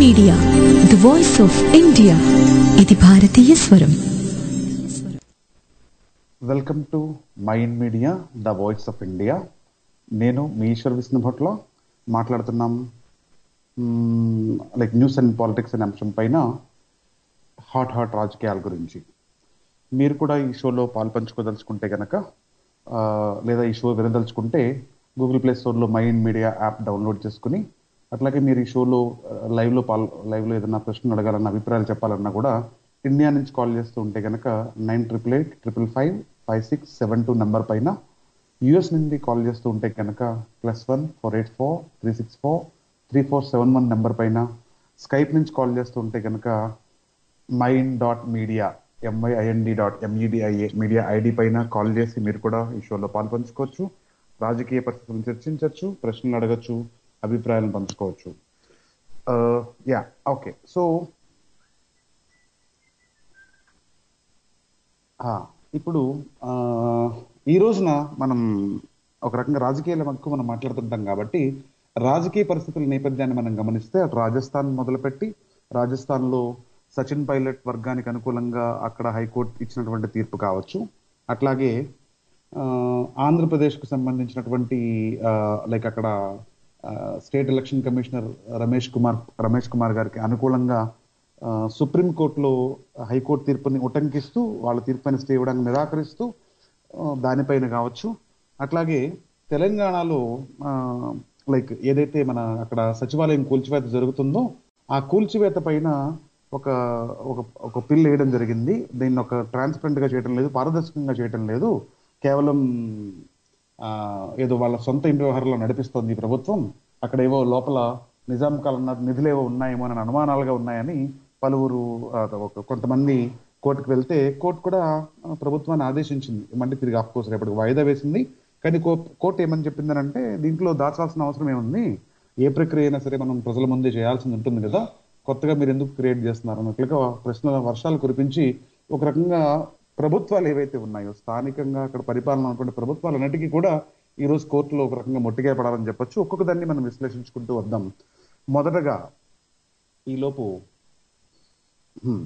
Media the voice of India ఇది భారతీయ స్వరం welcome to mind media the voice of India నేను మీ ఈశ్వర్ విష్ణు భట్ల మాట్లాడుతున్నాం లైక్ న్యూస్ అండ్ పాలిటిక్స్ అనే అంశం పైన హాట్ హాట్ రాజకీయాల గురించి మీరు కూడా ఈ షోలో పాల్పంచుకోదలుచుకుంటే కనుక ఆ, లేదా ఈ షో వినదలుచుకుంటే గూగుల్ ప్లే స్టోర్లో మైండ్ మీడియా యాప్ డౌన్లోడ్ చేసుకుని అట్లాగే మీరు ఈ షోలో లైవ్లో పాల్ లైవ్లో ఏదైనా ప్రశ్నలు అడగాలన్న అభిప్రాయాలు చెప్పాలన్నా కూడా ఇండియా నుంచి కాల్ చేస్తూ ఉంటే కనుక nine triple eight triple five five six seven two number పైన యుఎస్ నుండి కాల్ చేస్తూ ఉంటే కనుక plus one four eight four three six four three four seven one number పైన స్కైప్ నుంచి కాల్ చేస్తూ ఉంటే కనుక Mind dot Media M I I N D dot M E D I A media ID పైన కాల్ చేసి మీరు కూడా ఈ షోలో పాల్పంచుకోవచ్చు రాజకీయ పరిస్థితులను చర్చించవచ్చు ప్రశ్నలు అడగచ్చు అభిప్రాయాలను పంచుకోవచ్చు యా ఓకే సో ఇప్పుడు ఆ, ఈ రోజున మనం ఒక రకంగా రాజకీయాల మక్కువ మనం మాట్లాడుతుంటాం కాబట్టి రాజకీయ పరిస్థితుల నేపథ్యాన్ని మనం గమనిస్తే అటు రాజస్థాన్ మొదలుపెట్టి రాజస్థాన్లో సచిన్ పైలట్ వర్గానికి అనుకూలంగా అక్కడ హైకోర్టు ఇచ్చినటువంటి తీర్పు కావచ్చు అట్లాగే ఆ, ఆంధ్రప్రదేశ్కు సంబంధించినటువంటి లైక్ అక్కడ state election commissioner Ramesh Kumar Ramesh Kumar గారికి అనుకూలంగా ఆ, సుప్రీంకోర్టులో హైకోర్టు తీర్పుని ఉటంకిస్తూ వాళ్ళ తీర్పుని స్టే ఇవ్వడానికి నిరాకరిస్తూ ఆ, దానిపైన కావచ్చు అట్లాగే తెలంగాణలో లైక్ ఏదైతే మన అక్కడ సచివాలయం కూల్చివేత జరుగుతుందో ఆ కూల్చివేత పైన ఒక ఒక ఒక పిల్ వేయడం జరిగింది దీన్ని ఒక ట్రాన్స్పరెంట్ గా చేయడం లేదు పారదర్శకంగా చేయడం లేదు కేవలం ఆ, ఏదో వాళ్ళ సొంత ఇంటి వ్యవహారంలో నడిపిస్తోంది ఈ ప్రభుత్వం అక్కడ ఏవో లోపల నిజాం కాలం నాటి నిధులు ఏవో ఉన్నాయేమో అని అనుమానాలుగా ఉన్నాయని పలువురు ఆ, ఒక కొంతమంది కోర్టుకు వెళ్తే కోర్టు కూడా ఆ, ప్రభుత్వాన్ని ఆదేశించింది ఏమంటే తిరిగి ఆఫ్ కోర్స్ రేపటికి వాయిదా వేసింది కానీ కో- కోర్టు ఏమని చెప్పిందనంటే దీంట్లో దాచాల్సిన అవసరం ఏముంది ఏ ప్రక్రియ అయినా సరే మనం ప్రజల ముందే చేయాల్సి ఉంటుంది కదా కొత్తగా మీరు ఎందుకు క్రియేట్ చేస్తున్నారు అన్నట్లుగా ప్రశ్నల వర్షాలు కురిపించి ఒక రకంగా ప్రభుత్వాలు ఏవైతే ఉన్నాయో స్థానికంగా అక్కడ పరిపాలన అనుకునే ప్రభుత్వాలన్నిటికీ కూడా ఈ రోజు కోర్టులో ఒక రకంగా మొట్టిగా పడాలని చెప్పొచ్చు ఒక్కొక్క దాన్ని మనం విశ్లేషించుకుంటూ వద్దాం మొదటగా ఈలోపు హ్మ్.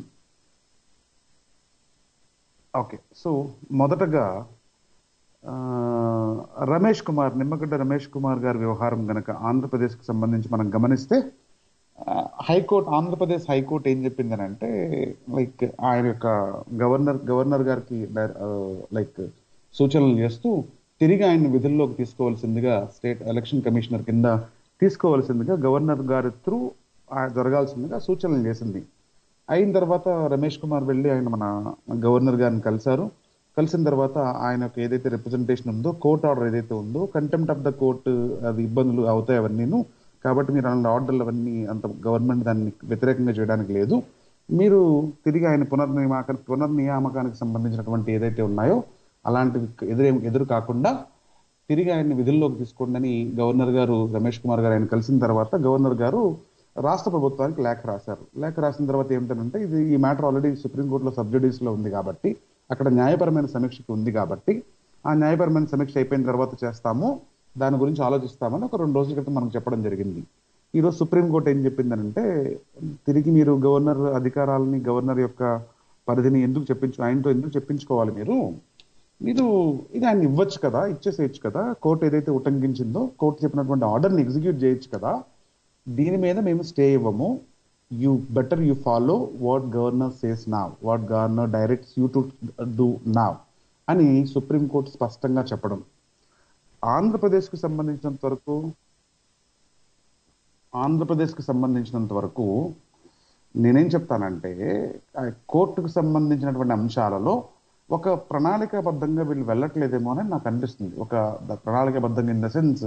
ఓకే సో మొదటగా ఆ, రమేష్ కుమార్ నిమ్మగడ్డ రమేష్ కుమార్ గారి వ్యవహారం గనక ఆంధ్రప్రదేశ్కి సంబంధించి మనం గమనిస్తే ఆ, హైకోర్టు ఆంధ్రప్రదేశ్ హైకోర్టు ఏం చెప్పిందని అంటే లైక్ ఆయన యొక్క గవర్నర్ గవర్నర్ గారికి డైర- ఆ, లైక్ సూచనలు చేస్తూ తిరిగి ఆయన విధుల్లోకి తీసుకోవాల్సిందిగా స్టేట్ ఎలక్షన్ కమిషనర్ కింద తీసుకోవాల్సిందిగా గవర్నర్ గారి త్రూ జరగాల్సిందిగా సూచనలు చేసింది అయిన తర్వాత రమేష్ కుమార్ వెళ్ళి ఆయన మన గవర్నర్ గారిని కలిశారు కలిసిన తర్వాత ఆయనకు ఏదైతే రిప్రజెంటేషన్ ఉందో కోర్ట్ ఆర్డర్ ఏదైతే ఉందో కంటెంప్ట్ ఆఫ్ ద కోర్టు అది ఇబ్బందులు అవుతాయి అవన్నీను కాబట్టి మీరు అలాంటి ఆర్డర్లు అవన్నీ అంత గవర్నమెంట్ దాన్ని వ్యతిరేకంగా చేయడానికి లేదు మీరు తిరిగి ఆయన పునర్నియామక పునర్నియామకానికి సంబంధించినటువంటి ఏదైతే ఉన్నాయో అలాంటివి ఎదురే ఎదురు కాకుండా తిరిగి ఆయన్ని విధుల్లోకి తీసుకోండి అని గవర్నర్ గారు రమేష్ కుమార్ గారు ఆయన కలిసిన తర్వాత గవర్నర్ గారు రాష్ట్ర ప్రభుత్వానికి లేఖ రాశారు లేఖ రాసిన తర్వాత ఏమిటంటే ఇది ఈ మ్యాటర్ ఆల్రెడీ సుప్రీంకోర్టులో సబ్జుడీస్ లో ఉంది కాబట్టి అక్కడ న్యాయపరమైన సమీక్షకి ఉంది కాబట్టి ఆ న్యాయపరమైన సమీక్ష అయిపోయిన తర్వాత చేస్తాము దాని గురించి ఆలోచిస్తామని ఒక రెండు రోజుల క్రితం మనకు చెప్పడం జరిగింది ఈ రోజు సుప్రీంకోర్టు ఏం చెప్పిందనంటే తిరిగి మీరు గవర్నర్ అధికారాలని గవర్నర్ యొక్క పరిధిని ఎందుకు చెప్పించు ఆయనతో ఎందుకు చెప్పించుకోవాలి మీరు మీరు ఇది ఆయన ఇవ్వచ్చు కదా ఇచ్చేసేయచ్చు కదా కోర్టు ఏదైతే ఉల్లంఘించిందో కోర్టు చెప్పినటువంటి ఆర్డర్ని ఎగ్జిక్యూట్ చేయొచ్చు కదా దీని మీద మేము స్టే ఇవ్వము you better you follow what governor says now what governor directs you to do now అని సుప్రీంకోర్టు స్పష్టంగా చెప్పడం ఆంధ్రప్రదేశ్కి సంబంధించినంత వరకు ఆంధ్రప్రదేశ్కి సంబంధించినంత వరకు నేనేం చెప్తానంటే ఆ కోర్టుకు సంబంధించినటువంటి అంశాలలో ఒక ప్రణాళికాబద్ధంగా వీళ్ళు వెళ్ళట్లేదేమో అని నాకు అనిపిస్తుంది ఒక ప్రణాళికాబద్ధంగా ఇన్ ద సెన్స్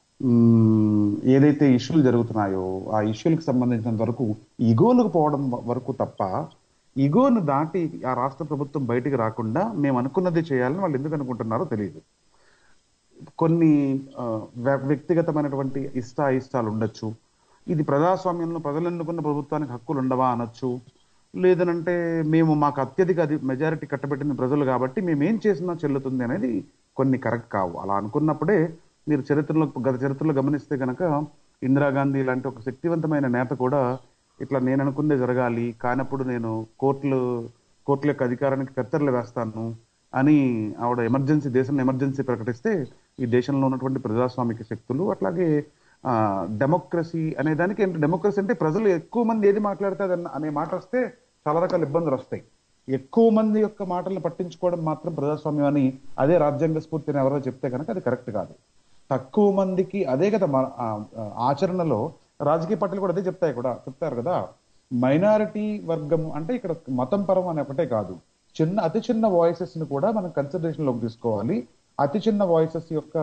ఏదైతే ఇష్యూలు జరుగుతున్నాయో ఆ ఇష్యూలకు సంబంధించినంత వరకు ఇగోలకు పోవడం వరకు తప్ప ఇగోను దాటి ఆ రాష్ట్ర ప్రభుత్వం బయటికి రాకుండా మేము అనుకున్నది చేయాలని వాళ్ళు ఎందుకు అనుకుంటున్నారో తెలియదు కొన్ని ఆ, వ్య- వ్యక్తిగతమైనటువంటి ఇష్ట ఇష్టాలు ఉండొచ్చు ఇది ప్రజాస్వామ్యంలో ప్రజలు ఎన్నుకున్న ప్రభుత్వానికి హక్కులు ఉండవా అనొచ్చు లేదనంటే మేము మాకు అత్యధిక అది మెజారిటీ కట్టబెట్టిన ప్రజలు కాబట్టి మేము ఏం చేసినా చెల్లుతుంది అనేది కొన్ని కరెక్ట్ కావు అలా అనుకున్నప్పుడే మీరు చరిత్రలో గత చరిత్రలో గమనిస్తే కనుక ఇందిరాగాంధీ లాంటి ఒక శక్తివంతమైన నేత కూడా ఇట్లా నేను అనుకుందే జరగాలి కానప్పుడు నేను కోర్టులు కోర్టుల యొక్క అధికారానికి కత్తెరలు వేస్తాను అని ఆవిడ ఎమర్జెన్సీ దేశంలో ఎమర్జెన్సీ ప్రకటిస్తే ఈ దేశంలో ఉన్నటువంటి ప్రజాస్వామిక శక్తులు అట్లాగే డెమోక్రసీ అనే దానికి ఏంటి డెమోక్రసీ అంటే ప్రజలు ఎక్కువ మంది ఏది మాట్లాడితే అది అనే మాట వస్తే చాలా రకాల ఇబ్బందులు వస్తాయి ఎక్కువ మంది యొక్క మాటలను పట్టించుకోవడం మాత్రం ప్రజాస్వామ్యం అని అదే రాజ్యాంగ స్ఫూర్తిని ఎవరో చెప్తే కనుక అది కరెక్ట్ కాదు తక్కువ మందికి అదే కదా మన ఆ, ఆ, ఆచరణలో రాజకీయ పార్టీలు కూడా అదే చెప్తాయి కూడా చెప్తారు కదా మైనారిటీ వర్గం అంటే ఇక్కడ మతం పరం అనే ఒకటే కాదు చిన్న అతి చిన్న వాయిసెస్ ని కూడా మనం కన్సిడరేషన్ లోకి తీసుకోవాలి అతి చిన్న వాయిసెస్ యొక్క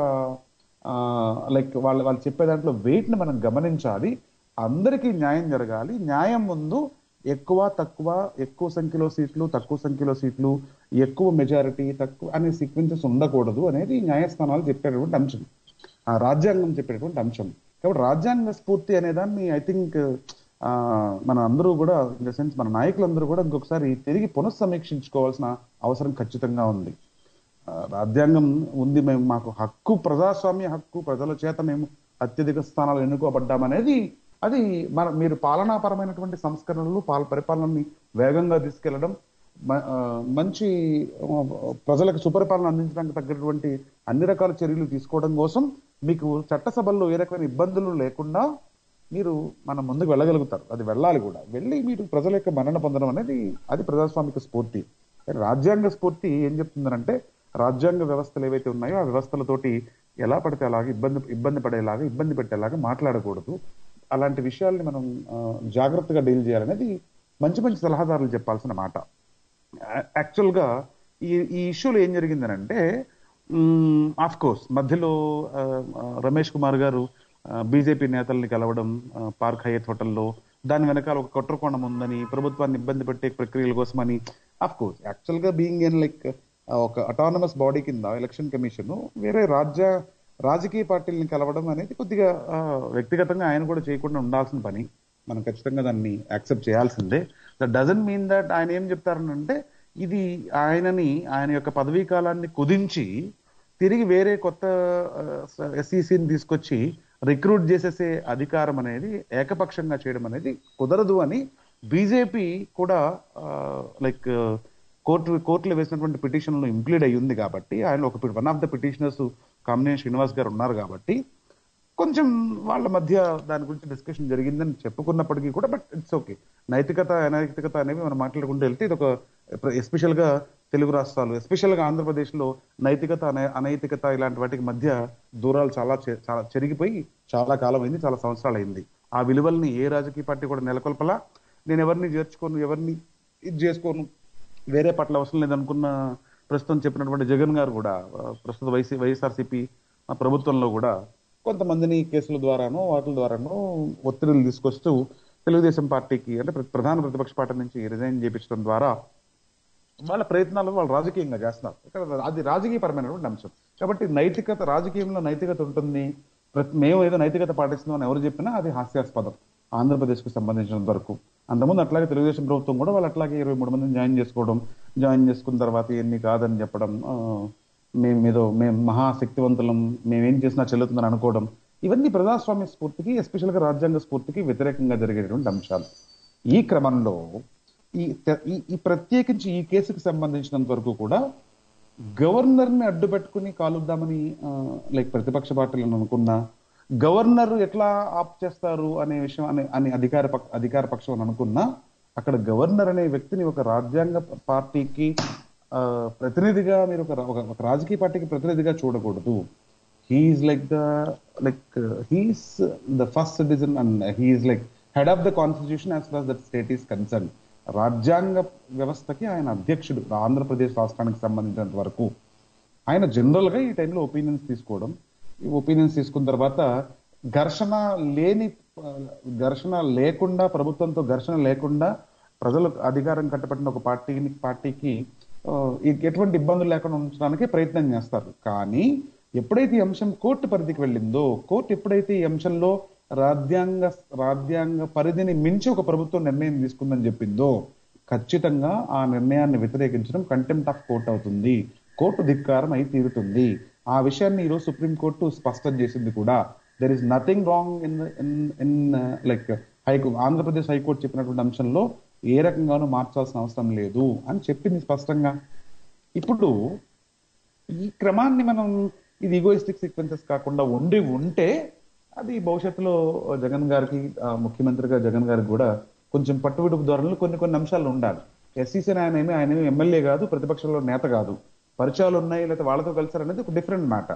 లైక్ వాళ్ళు వాళ్ళు చెప్పే దాంట్లో వెయిట్ ని మనం గమనించాలి అందరికీ న్యాయం జరగాలి న్యాయం ముందు ఎక్కువ తక్కువ ఎక్కువ సంఖ్యలో సీట్లు తక్కువ సంఖ్యలో సీట్లు ఎక్కువ మెజారిటీ తక్కువ అనే సీక్వెన్సెస్ ఉండకూడదు అనేది న్యాయస్థానాలు చెప్పేటటువంటి అంశం ఆ రాజ్యాంగం చెప్పేటటువంటి అంశం కాబట్టి రాజ్యాంగ స్ఫూర్తి అనే దాన్ని ఐ థింక్ మన అందరూ కూడా ఇన్ ద సెన్స్ మన నాయకులందరూ కూడా ఇంకొకసారి తిరిగి పునఃసమీక్షించుకోవాల్సిన అవసరం ఖచ్చితంగా ఉంది ఆ, రాజ్యాంగం ఉంది మేము మాకు హక్కు ప్రజాస్వామ్య హక్కు ప్రజల చేత మేము అత్యధిక స్థానాలు ఎన్నుకోబడ్డామనేది అది మన మీరు పాలనాపరమైనటువంటి సంస్కరణలు పాల పరిపాలనని వేగంగా తీసుకెళ్లడం మ- ఆ, మంచి ఆ, ప్రజలకు సుపరిపాలన అందించడానికి తగ్గటువంటి అన్ని రకాల చర్యలు తీసుకోవడం కోసం మీకు చట్టసభల్లో ఏ రకమైన ఇబ్బందులు లేకుండా మీరు మనం ముందుకు వెళ్ళగలుగుతారు అది వెళ్ళాలి కూడా వెళ్ళి మీరు ప్రజల యొక్క మన్నన పొందడం అనేది అది ప్రజాస్వామిక స్ఫూర్తి కానీ రాజ్యాంగ స్ఫూర్తి ఏం చెప్తుందనంటే రాజ్యాంగ వ్యవస్థలు ఏవైతే ఉన్నాయో ఆ వ్యవస్థలతోటి ఎలా పడితే అలాగా ఇబ్బంది ఇబ్బంది పడేలాగా ఇబ్బంది పెట్టేలాగా మాట్లాడకూడదు అలాంటి విషయాల్ని మనం ఆ, జాగ్రత్తగా డీల్ చేయాలనేది మంచి మంచి సలహాదారులు చెప్పాల్సిన మాట యాక్చువల్ గా ఈ ఈ ఇష్యూలో ఏం జరిగిందనంటే ఆఫ్ కోర్స్ మధ్యలో ఆ, ఆ, రమేష్ కుమార్ గారు బీజేపీ నేతల్ని కలవడం ఆ, పార్క్ హయత్ హోటల్లో దాని వెనకాల ఒక కుట్రకోణం ఉందని ప్రభుత్వాన్ని ఇబ్బంది పెట్టే ప్రక్రియల కోసమని ఆఫ్ కోర్స్ యాక్చువల్ గా బీయింగ్ ఎన్ లైక్ ఒక అటానమస్ బాడీ కింద ఎలక్షన్ కమిషన్ వేరే రాజ్య రాజకీయ పార్టీలను కలవడం అనేది కొద్దిగా ఆ, వ్యక్తిగతంగా ఆయన కూడా చేయకుండా ఉండాల్సిన పని మనం ఖచ్చితంగా దాన్ని యాక్సెప్ట్ చేయాల్సిందే దట్ డజన్ మీన్ దట్ ఆయన ఏం చెప్తారనంటే ఇది ఆయనని ఆయన యొక్క పదవీ కాలాన్ని కుదించి తిరిగి వేరే కొత్త ఎస్ఈసిని తీసుకొచ్చి రిక్రూట్ చేసేసే అధికారం అనేది ఏకపక్షంగా చేయడం అనేది కుదరదు అని బీజేపీ కూడా లైక్ కోర్టు కోర్టులో వేసినటువంటి పిటిషన్లో ఇంప్లీడ్ అయ్యి ఉంది కాబట్టి ఆయన ఒక one of the petitioners Kamineni Srinivas గారు ఉన్నారు కాబట్టి కొంచెం వాళ్ళ మధ్య దాని గురించి డిస్కషన్ జరిగిందని చెప్పుకున్నప్పటికీ కూడా బట్ ఇట్స్ ఓకే నైతికత అనైతికత అనేవి మనం మాట్లాడుకుంటూ వెళ్తే ఇది ఒక ఎస్పెషల్ గా తెలుగు రాష్ట్రాలు ఎస్పెషల్ గా ఆంధ్రప్రదేశ్ లో నైతికత అనే- అనైతికత ఇలాంటి వాటికి మధ్య దూరాలు చాలా చె- చాలా చెరిగిపోయి చాలా కాలం అయింది చాలా సంవత్సరాలు అయింది ఆ విలువల్ని ఏ రాజకీయ పార్టీ కూడా నెలకొల్పలా నేను ఎవరిని చేర్చుకోను ఎవరిని ఇది చేసుకోను వేరే పట్ల అవసరం లేదనుకున్న ప్రస్తుతం చెప్పినటువంటి జగన్ గారు కూడా ఆ, ప్రస్తుత వైసీ వైఎస్ఆర్సీపీ ప్రభుత్వంలో కూడా కొంతమందిని కేసుల ద్వారానో వాటి ద్వారానో ఒత్తిడిలు తీసుకొస్తూ తెలుగుదేశం పార్టీకి అంటే ప్ర- ప్రధాన ప్రతిపక్ష పార్టీ నుంచి రిజైన్ చేయించడం ద్వారా వాళ్ళ ప్రయత్నాలు వాళ్ళు రాజకీయంగా చేస్తున్నారు ఇక్కడ అది రాజకీయపరమైనటువంటి అంశం కాబట్టి నైతికత రాజకీయంలో నైతికత ఉంటుంది ప్రతి మేము ఏదో నైతికత పాటిస్తున్నామని ఎవరు చెప్పినా అది హాస్యాస్పదం ఆంధ్రప్రదేశ్ కు సంబంధించినంత వరకు అంతకుముందు అట్లాగే తెలుగుదేశం ప్రభుత్వం కూడా వాళ్ళు అట్లాగే ఇరవై మూడు మందిని జాయిన్ చేసుకోవడం జాయిన్ చేసుకున్న తర్వాత ఎన్ని కాదని చెప్పడం ఆ, మేము ఏదో మేము మహాశక్తివంతులం మేమేం చేసినా చెల్లుతుందని అనుకోవడం ఇవన్నీ ప్రజాస్వామ్య స్ఫూర్తికి ఎస్పెషల్ గా రాజ్యాంగ స్ఫూర్తికి వ్యతిరేకంగా జరిగేటువంటి అంశాలు ఈ క్రమంలో ఈ తె- ఈ- ఈ ప్రత్యేకించి ఈ కేసుకు సంబంధించినంత వరకు కూడా గవర్నర్ ని అడ్డు పెట్టుకుని కాలుద్దామని లైక్ ప్రతిపక్ష పార్టీలను అనుకున్నా గవర్నర్ ఎట్లా ఆప్ చేస్తారు అనే విషయం అనే అని అధికార పక్ష- అధికార పక్షం అని అనుకున్నా అక్కడ గవర్నర్ అనే వ్యక్తిని ఒక రాజ్యాంగ పార్టీకి ఆ, ప్రతినిధిగా మీరు ఒక రా- ఒక ఒక రాజకీయ పార్టీకి ప్రతినిధిగా చూడకూడదు he's like the like he's the first citizen and he's like head of the constitution as far that state is concern రాజ్యాంగ వ్యవస్థకి ఆయన అధ్యక్షుడు ఆంధ్రప్రదేశ్ రాష్ట్రానికి సంబంధించినంత వరకు ఆయన జనరల్ గా ఈ టైంలో ఒపీనియన్స్ తీసుకోవడం ఈ ఒపీనియన్స్ తీసుకున్న తర్వాత ఘర్షణ లేని ఆ, ఘర్షణ లేకుండా ప్రభుత్వంతో ఘర్షణ లేకుండా ప్రజలకు అధికారం కట్టబెట్టిన ఒక పార్టీని పార్టీకి ఆ, ఈ- ఎటువంటి ఇబ్బందులు లేకుండా ఉంచడానికి ప్రయత్నం చేస్తారు కానీ ఎప్పుడైతే ఈ అంశం కోర్టు పరిధికి వెళ్ళిందో కోర్టు ఎప్పుడైతే ఈ అంశంలో రాజ్యాంగ రాజ్యాంగ పరిధిని మించి ఒక ప్రభుత్వం నిర్ణయం తీసుకుందని చెప్పిందో ఖచ్చితంగా ఆ నిర్ణయాన్ని వ్యతిరేకించడం కంటెంప్ట్ ఆఫ్ కోర్ట్ అవుతుంది కోర్టు ధిక్కారం అయి తీరుతుంది ఆ విషయాన్ని ఈరోజు సుప్రీంకోర్టు స్పష్టం చేసింది కూడా there is nothing wrong in in in like high Andhra Pradesh high court చెప్పినటువంటి అంశంలో ఏ రకంగానూ మార్చాల్సిన అవసరం లేదు అని చెప్పింది స్పష్టంగా ఇప్పుడు ఈ క్రమాన్ని మనం ఇది ఈగోయిస్టిక్ సీక్వెన్సెస్ కాకుండా ఉండి ఉంటే అది భవిష్యత్తులో జగన్ గారికి ఆ, ముఖ్యమంత్రిగా జగన్ గారికి కూడా కొంచెం పట్టువిడుపు ధోరణిలో కొన్ని కొన్ని అంశాలు ఉండాలి ఎస్సీసీ ఆయన ఏమి ఆయన ఏమి ఎమ్మెల్యే కాదు ప్రతిపక్షంలో నేత కాదు పరిచయాలు ఉన్నాయి లేకపోతే వాళ్ళతో కలిసారు అనేది ఒక డిఫరెంట్ మాట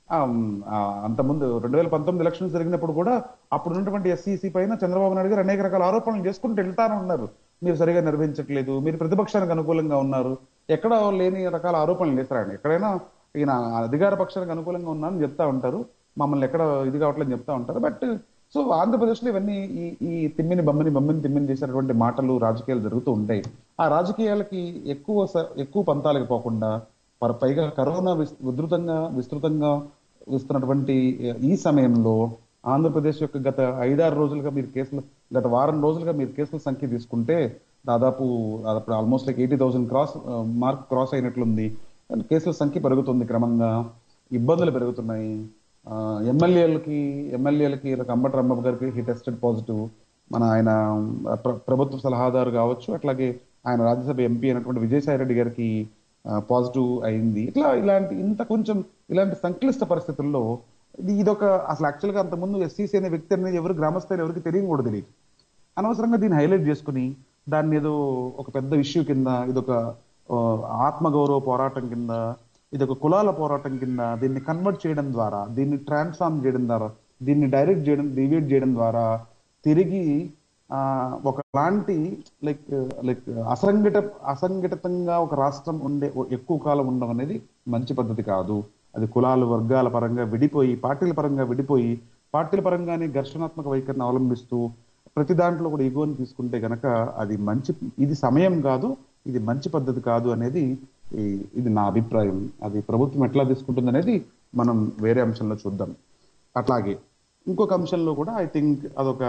అంతకుముందు రెండు వేల పంతొమ్మిది ఎలక్షన్స్ జరిగినప్పుడు కూడా అప్పుడు ఉన్నటువంటి ఎస్సీసీ పైన చంద్రబాబు నాయుడు గారు అనేక రకాల ఆరోపణలు చేసుకుంటూ వెళ్తానే ఉన్నారు మీరు సరిగా నిర్వహించట్లేదు మీరు ప్రతిపక్షానికి అనుకూలంగా ఉన్నారు ఎక్కడ లేని రకాల ఆరోపణలు చేస్తారండి ఎక్కడైనా ఈయన అధికార పక్షానికి అనుకూలంగా ఉన్నానని చెప్తా ఉంటారు మమ్మల్ని ఎక్కడ ఇది కావట్లేదు చెప్తా ఉంటారు బట్ సో ఆంధ్రప్రదేశ్ లో ఇవన్నీ ఈ ఈ తిమ్మిని బమ్మని బమ్మని తిమ్మిని చేసేటువంటి మాటలు రాజకీయాలు జరుగుతూ ఉంటాయి ఆ రాజకీయాలకి ఎక్కువ స- ఎక్కువ పంతాలకు పోకుండా పర- పైగా కరోనా విస్- ఉధృతంగా విస్తృతంగా వస్తున్నటువంటి ఈ సమయంలో ఆంధ్రప్రదేశ్ యొక్క గత ఐదారు రోజులుగా మీరు కేసులు గత వారం రోజులుగా మీరు కేసుల సంఖ్య తీసుకుంటే దాదాపు దాదాపు almost like eighty thousand cross mark cross అయినట్లుంది కేసుల సంఖ్య పెరుగుతుంది క్రమంగా ఇబ్బందులు పెరుగుతున్నాయి ఆ, ఎమ్మెల్యేలకి ఎమ్మెల్యేలకి ఇలా అంబటి రాంబాబు గారికి హీ టెస్టెడ్ పాజిటివ్ మన ఆయన ప్ర- ప్రభుత్వ సలహాదారు కావచ్చు అట్లాగే ఆయన రాజ్యసభ ఎంపీ అయినటువంటి విజయసాయి రెడ్డి గారికి పాజిటివ్ అయింది ఇట్లా ఇలాంటి ఇంత కొంచెం ఇలాంటి సంక్లిష్ట పరిస్థితుల్లో ఇది ఇదొక అసలు యాక్చువల్గా అంతకుముందు ఎస్సీసీ అనే వ్యక్తి అనేది ఎవరు గ్రామస్థాయిలో ఎవరికి తెలియని కూడా తెలియదు అనవసరంగా దీన్ని హైలైట్ చేసుకుని దాన్ని ఏదో ఒక పెద్ద ఇష్యూ కింద ఇదొక ఆ, ఆత్మగౌరవ పోరాటం కింద ఇదొక కులాల పోరాటం కింద దీన్ని కన్వర్ట్ చేయడం ద్వారా దీన్ని ట్రాన్స్ఫార్మ్ చేయడం ద్వారా దీన్ని డైరెక్ట్ చేయడం డివేట్ చేయడం ద్వారా తిరిగి ఆ, ఒకలాంటి లైక్ లైక్ అసంఘటిత అసంఘటితంగా ఒక రాష్ట్రం ఉండే ఓ- ఎక్కువ కాలం ఉండడం అనేది మంచి పద్ధతి కాదు అది కులాలు వర్గాల పరంగా విడిపోయి పార్టీల పరంగా విడిపోయి పార్టీల పరంగానే ఘర్షణాత్మక వైఖరిని అవలంబిస్తూ ప్రతి దాంట్లో కూడా ఈగోని తీసుకుంటే గనక అది మంచి ఇది సమయం కాదు ఇది మంచి పద్ధతి కాదు అనేది ఈ- ఇది నా అభిప్రాయం అది ప్రభుత్వం ఎట్లా తీసుకుంటుంది అనేది మనం వేరే అంశంలో చూద్దాం అట్లాగే ఇంకొక అంశంలో కూడా ఐ థింక్ అదొక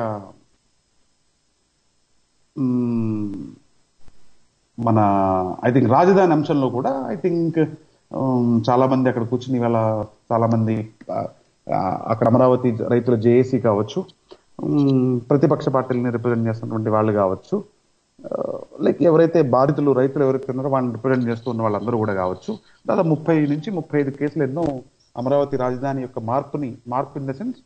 మ్మ్, మన ఐ థింక్ రాజధాని అంశంలో కూడా ఐ థింక్ చాలా మంది అక్కడ కూర్చుని ఇవాళ చాలా మంది ఆ, ఆ, అక్కడ అమరావతి రైతుల జేఏసీ కావచ్చు మ్మ్, ప్రతిపక్ష పార్టీలని రిప్రజెంట్ చేస్తున్నటువంటి వాళ్ళు కావచ్చు లైక్ ఎవరైతే బాధితులు రైతులు ఎవరైతే ఉన్నారో వాళ్ళని రిప్రజెంట్ చేస్తున్న వాళ్ళందరూ కూడా కావచ్చు దాదాపు ముప్పై నుంచి ముప్పై ఐదు కేసులు ఎన్నో అమరావతి రాజధాని యొక్క మార్పుని మార్పు ఇన్ ద సెన్స్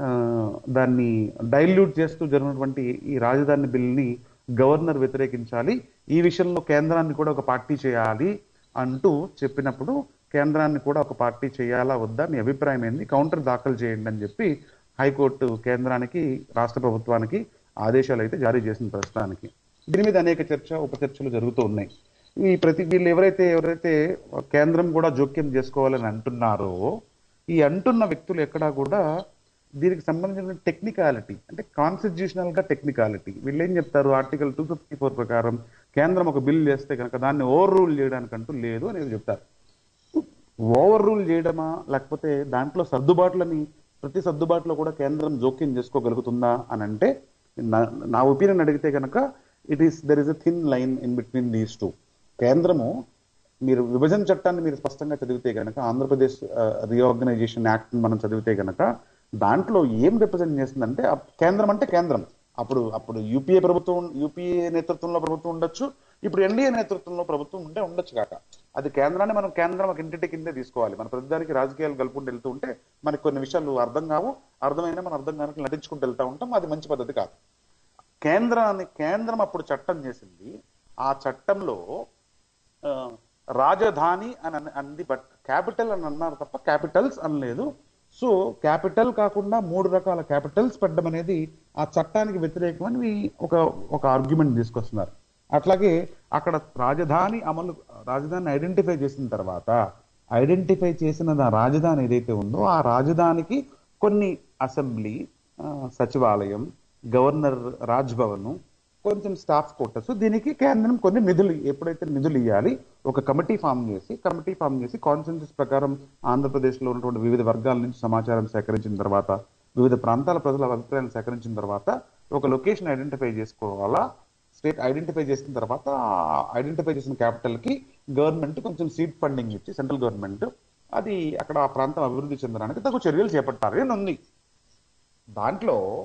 దాన్ని డైల్యూట్ చేస్తూ జరిగినటువంటి ఈ రాజధాని బిల్ని గవర్నర్ వ్యతిరేకించాలి ఈ విషయంలో కేంద్రాన్ని కూడా ఒక పార్టీ చేయాలి అంటూ చెప్పినప్పుడు కేంద్రాన్ని కూడా ఒక పార్టీ చేయాలా వద్దా మీ అభిప్రాయం ఏంది కౌంటర్ దాఖలు చేయండి అని చెప్పి హైకోర్టు కేంద్రానికి రాష్ట్ర ప్రభుత్వానికి ఆదేశాలు అయితే జారీ చేసిన ప్రస్తుతానికి దీని మీద అనేక చర్చ ఉప చర్చలు జరుగుతూ ఉన్నాయి ఈ ప్రతి వీళ్ళు ఎవరైతే ఎవరైతే కేంద్రం కూడా జోక్యం చేసుకోవాలని అంటున్నారో ఈ అంటున్న వ్యక్తులు ఎక్కడా కూడా దీనికి సంబంధించిన టెక్నికాలిటీ అంటే కాన్స్టిట్యూషనల్ గా టెక్నికాలిటీ వీళ్ళు ఏం చెప్తారు ఆర్టికల్ టూ ఫిఫ్టీ ఫోర్ ప్రకారం కేంద్రం ఒక బిల్ చేస్తే కనుక దాన్ని ఓవర్ రూల్ చేయడానికంటూ లేదు అనేది చెప్తారు ఓవర్ రూల్ చేయడమా లేకపోతే దాంట్లో సర్దుబాట్లని ప్రతి సర్దుబాటులో కూడా కేంద్రం జోక్యం చేసుకోగలుగుతుందా అని అంటే నా- నా ఒపీనియన్ అడిగితే కనుక it is there is a thin line in between these two కేంద్రము మీరు విభజన చట్టాన్ని మీరు స్పష్టంగా చదివితే కనుక ఆంధ్రప్రదేశ్ రీఆర్గనైజేషన్ యాక్ట్ మనం చదివితే కనుక దాంట్లో ఏం రిప్రజెంట్ చేస్తుందంటే ఆ కేంద్రం అంటే కేంద్రం అప్పుడు అప్పుడు యూపీఏ ప్రభుత్వం యూపీఏ నేతృత్వంలో ప్రభుత్వం ఉండొచ్చు ఇప్పుడు ఎన్డీఏ నేతృత్వంలో ప్రభుత్వం ఉంటే ఉండొచ్చు కాక అది కేంద్రాన్ని మనం కేంద్రం ఒక ఇంటింటి కిందే తీసుకోవాలి మన ప్రతిదానికి రాజకీయాలు కలుపుకుంటూ వెళ్తూ ఉంటే మనకి కొన్ని విషయాలు అర్థం కావు అర్థమైనా మనం అర్థం కానట్లు నటించుకుంటూ వెళ్తా ఉంటాం అది మంచి పద్ధతి కాదు కేంద్రాన్ని కేంద్రం అప్పుడు చట్టం చేసింది ఆ చట్టంలో ఆ, రాజధాని అని అన్- అంది బట్ క్యాపిటల్ అని అన్నారు తప్ప క్యాపిటల్స్ అనలేదు సో క్యాపిటల్ కాకుండా మూడు రకాల క్యాపిటల్స్ పెట్టడం అనేది ఆ చట్టానికి వ్యతిరేకమని వీ- ఒక ఒక ఆర్గ్యుమెంట్ తీసుకొస్తున్నారు అట్లాగే అక్కడ రాజధాని అమలు రాజధాని ఐడెంటిఫై చేసిన తర్వాత ఐడెంటిఫై చేసిన దా- రాజధాని ఏదైతే ఉందో ఆ రాజధానికి కొన్ని అసెంబ్లీ ఆ, సచివాలయం గవర్నర్ రాజ్భవన్ కొంచెం స్టాఫ్ క్వార్టర్స్ దీనికి కేంద్రం కొన్ని నిధులు ఎప్పుడైతే నిధులు ఇవ్వాలి ఒక కమిటీ ఫామ్ చేసి కమిటీ ఫామ్ చేసి కాన్సెన్సస్ ప్రకారం ఆంధ్రప్రదేశ్ లో ఉన్నటువంటి వివిధ వర్గాల నుంచి సమాచారం సేకరించిన తర్వాత వివిధ ప్రాంతాల ప్రజల అభిప్రాయాలను సేకరించిన తర్వాత ఒక లొకేషన్ ఐడెంటిఫై చేసుకోవాలా స్టేట్ ఐడెంటిఫై చేసిన తర్వాత ఐడెంటిఫై చేసిన క్యాపిటల్ కి గవర్నమెంట్ కొంచెం సీట్ ఫండింగ్ ఇచ్చి సెంట్రల్ గవర్నమెంట్ అది అక్కడ ఆ ప్రాంతం అభివృద్ధి చెందడానికి తగు చర్యలు చేపట్టాలి అని ఉంది దాంట్లో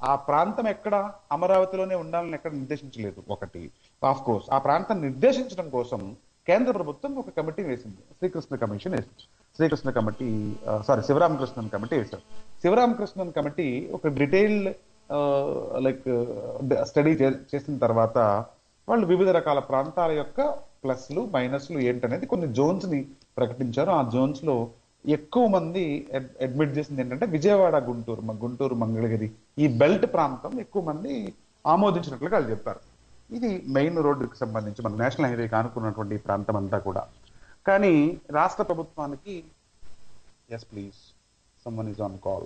ఆ ప్రాంతం ఎక్కడ అమరావతిలోనే ఉండాలని ఎక్కడ నిర్దేశించలేదు ఒకటి ఆఫ్ కోర్స్ ఆ ప్రాంతం నిర్దేశించడం కోసం కేంద్ర ప్రభుత్వం ఒక కమిటీ వేసింది శ్రీకృష్ణ కమిషన్ వేసింది Srikrishna committee sorry Sivaramakrishnan committee వేశారు శివరామకృష్ణన్ కమిటీ ఒక డీటెయిల్ లైక్ స్టడీ చేసిన తర్వాత వాళ్ళు వివిధ రకాల ప్రాంతాల యొక్క ప్లస్లు మైనస్లు ఏంటనేది కొన్ని జోన్స్ ని ప్రకటించారు ఆ జోన్స్ లో ఎక్కువ మంది అడ్మిట్ చేసింది ఏంటంటే విజయవాడ గుంటూరు మ- గుంటూరు మంగళగిరి ఈ బెల్ట్ ప్రాంతం ఎక్కువ మంది ఆమోదించినట్లుగా వాళ్ళు చెప్పారు ఇది మెయిన్ రోడ్డుకి సంబంధించి మన నేషనల్ హైవేకి ఆనుకున్నటువంటి ఈ ప్రాంతం అంతా కూడా కానీ రాష్ట్ర ప్రభుత్వానికి yes please someone is on call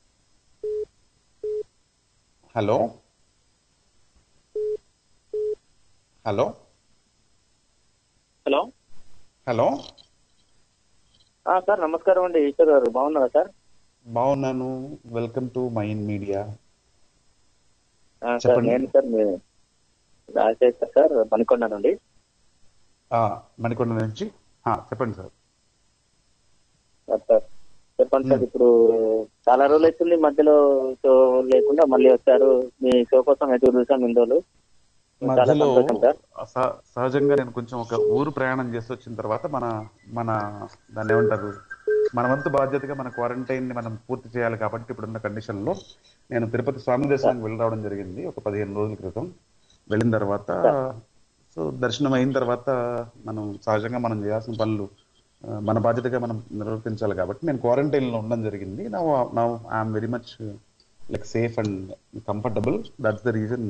hello hello hello hello ఆ, సార్ నమస్కారం అండి ఈశ్వర్ గారు బాగున్నారా సార్ బాగున్నాను వెల్కమ్ టు మైన్ మీడియా ఆ, సార్ చెప్పండి. నేను సార్ మీ రాజశేఖర్ సార్ మణికొండ నుండి మణికొండ నుంచి ఆ, చెప్పండి సార్ సార్ సార్ చెప్పండి సార్ ఇప్పుడు చాలా రోజులు అవుతుంది మధ్యలో షో లేకుండా మళ్ళీ వచ్చారు మీ షో కోసం ఎదురు చూసాం ఇన్ని రోజులు చాలా మధ్యలో సంతోషం సార్ స- సహజంగా నేను కొంచెం ఒక ఊరు ప్రయాణం చేసి వచ్చిన తర్వాత మన మన దాన్ని ఏమంటారు మన వంతు బాధ్యతగా మన క్వారంటైన్ ని మనం పూర్తి చేయాలి కాబట్టి ఇప్పుడున్న కండిషన్ లో నేను తిరుపతి స్వామి దర్శనానికి వెళ్ళి రావడం జరిగింది ఒక పదిహేను రోజుల క్రితం వెళ్ళిన తర్వాత సో దర్శనం అయిన తర్వాత మనం సహజంగా మనం చేయాల్సిన పనులు ఆ, మన బాధ్యతగా మనం నిర్వర్తించాలి కాబట్టి నేను క్వారంటైన్ లో ఉండడం జరిగింది నా నా I'm very much like safe and comfortable that's the reason